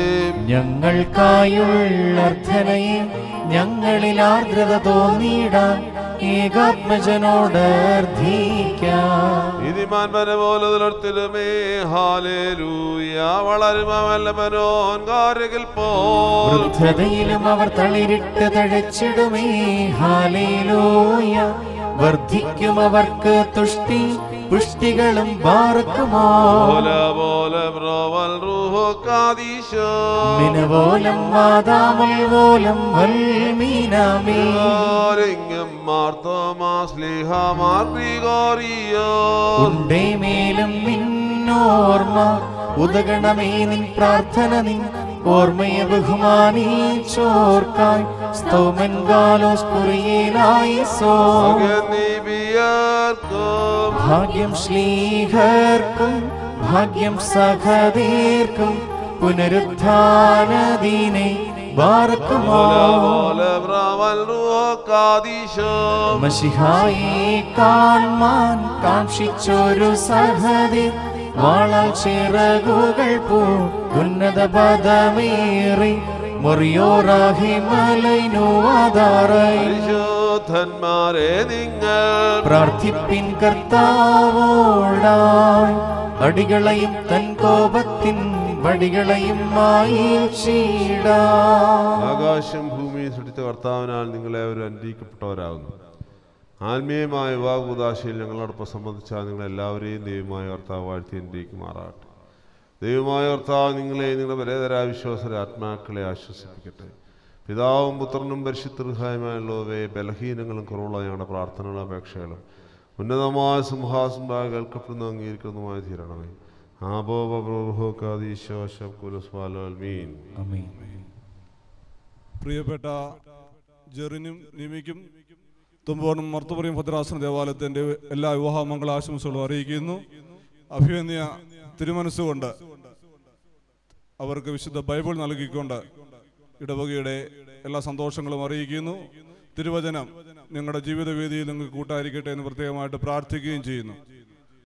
ഞങ്ങൾക്കായുള്ളർത്ഥനയെ ഞങ്ങളിൽ ആർദ്രത തോന്നിയിടാൻ ഏകാത്മജനോട് അർത്ഥിക്കാം ഇതിമാൻ വന പോലെ തുലർത്തിലുമേ ഹാലേലൂയ വളരുമല്ല മനോൻ കാരകിൽ പോ വൃദ്ധതയിലും അവർ തളിരിട്ട് തഴച്ചിടുമേ ഹാലേലൂയ വർദ്ധിക്കും അവർക്ക് തുഷ്ടി പുഷ്ടികളും ബാർക്കുമോ പോലെ പോലെ ബ്രോവൽ റൂഹോ കാദീശോ മിനവോലം വാദാമുൽ വോലം വൽമീനാമീ ലിംഗം മാർത്തോമാസ് ലീഹാമാർ ഗ്രിഗോറിയോ ഉണ്ടേ മേലും നിന്നോർമ്മ ഉദകണമേ നിൻ പ്രാർത്ഥന നിൻ ഓർമ്മയെ ബഹുമാനിച്ചോർക്കായി സ്തോമൻ ഗാലോസ് കുറിയേലായി സോ നീബിയർക്കും ഭാഗ്യം ശ്ലീഹർക്കും ഭാഗ്യം സഹതീർക്കും പുനരുത്ഥാനദീനെ ബാർക്കുമോ പോലെ ബ്രോവൽ റൂഹോ കാദീശോ മഷിഹായെ കാൺമാൻ കാക്ഷിച്ചൊരു സഹതി വാളാൽ ചിറകുകൾ പോ ഉന്നത പദമേറി മൊറിയോറാഹി മലൈനുവാദാറൈ പരിശോധന്മാരെ നിങ്ങൾ പ്രാർത്ഥിപ്പിൻ കർത്താവോടായി അടികളെയും തൻ കോപത്തിൻ വടികളെയും മായിച്ചിടാ ആകാശം ഭൂമിയും സൃഷ്ടിച്ച കർത്താവിനാൽ നിങ്ങളെ അവർ അനുഗ്രഹിക്കപ്പെട്ടവരാകുന്നു ആത്മീയമായ വിവാഹുദാശയിൽ ഞങ്ങളോടൊപ്പം സംബന്ധിച്ചാൽ നിങ്ങളെല്ലാവരെയും ദൈവമായ കർത്താവ് വാഴ്ത്തി അനുഗ്രഹിക്കുമാറാകട്ടെ ദൈവമായ കർത്താവ് നിങ്ങളെ നിങ്ങളുടെ പലതരായ വിശ്വാസര ആത്മാക്കളെ ആശ്വസിപ്പിക്കട്ടെ പിതാവും പുത്രനും പരിശുദ്ധഹായമായുള്ളവയെ ബലഹീനങ്ങളും കുറവുള്ള ഞങ്ങളുടെ പ്രാർത്ഥനകളും അപേക്ഷകളും ഉന്നതമായ സിംഹാസനമായ കേൾക്കപ്പെടുന്ന അംഗീകരിക്കുന്നതുമായി തീരണമേ ആബോബീൻ പ്രിയപ്പെട്ട ജെറിനും നിമിക്കും തുമ്പോണും മർത്തുപുറയും ഭദ്രാസന ദേവാലയത്തിന്റെ എല്ലാ വിവാഹ മംഗളാശംസകളും അറിയിക്കുന്നു അഭിമന്യ തിരുമനസ്സുകൊണ്ട് അവർക്ക് വിശുദ്ധ ബൈബിൾ നൽകിക്കൊണ്ട് ഇടവകയുടെ എല്ലാ സന്തോഷങ്ങളും അറിയിക്കുന്നു തിരുവചനം നിങ്ങളുടെ ജീവിതവേദിയിൽ നിങ്ങൾക്ക് കൂട്ടായിരിക്കട്ടെ എന്ന് പ്രത്യേകമായിട്ട് പ്രാർത്ഥിക്കുകയും ചെയ്യുന്നു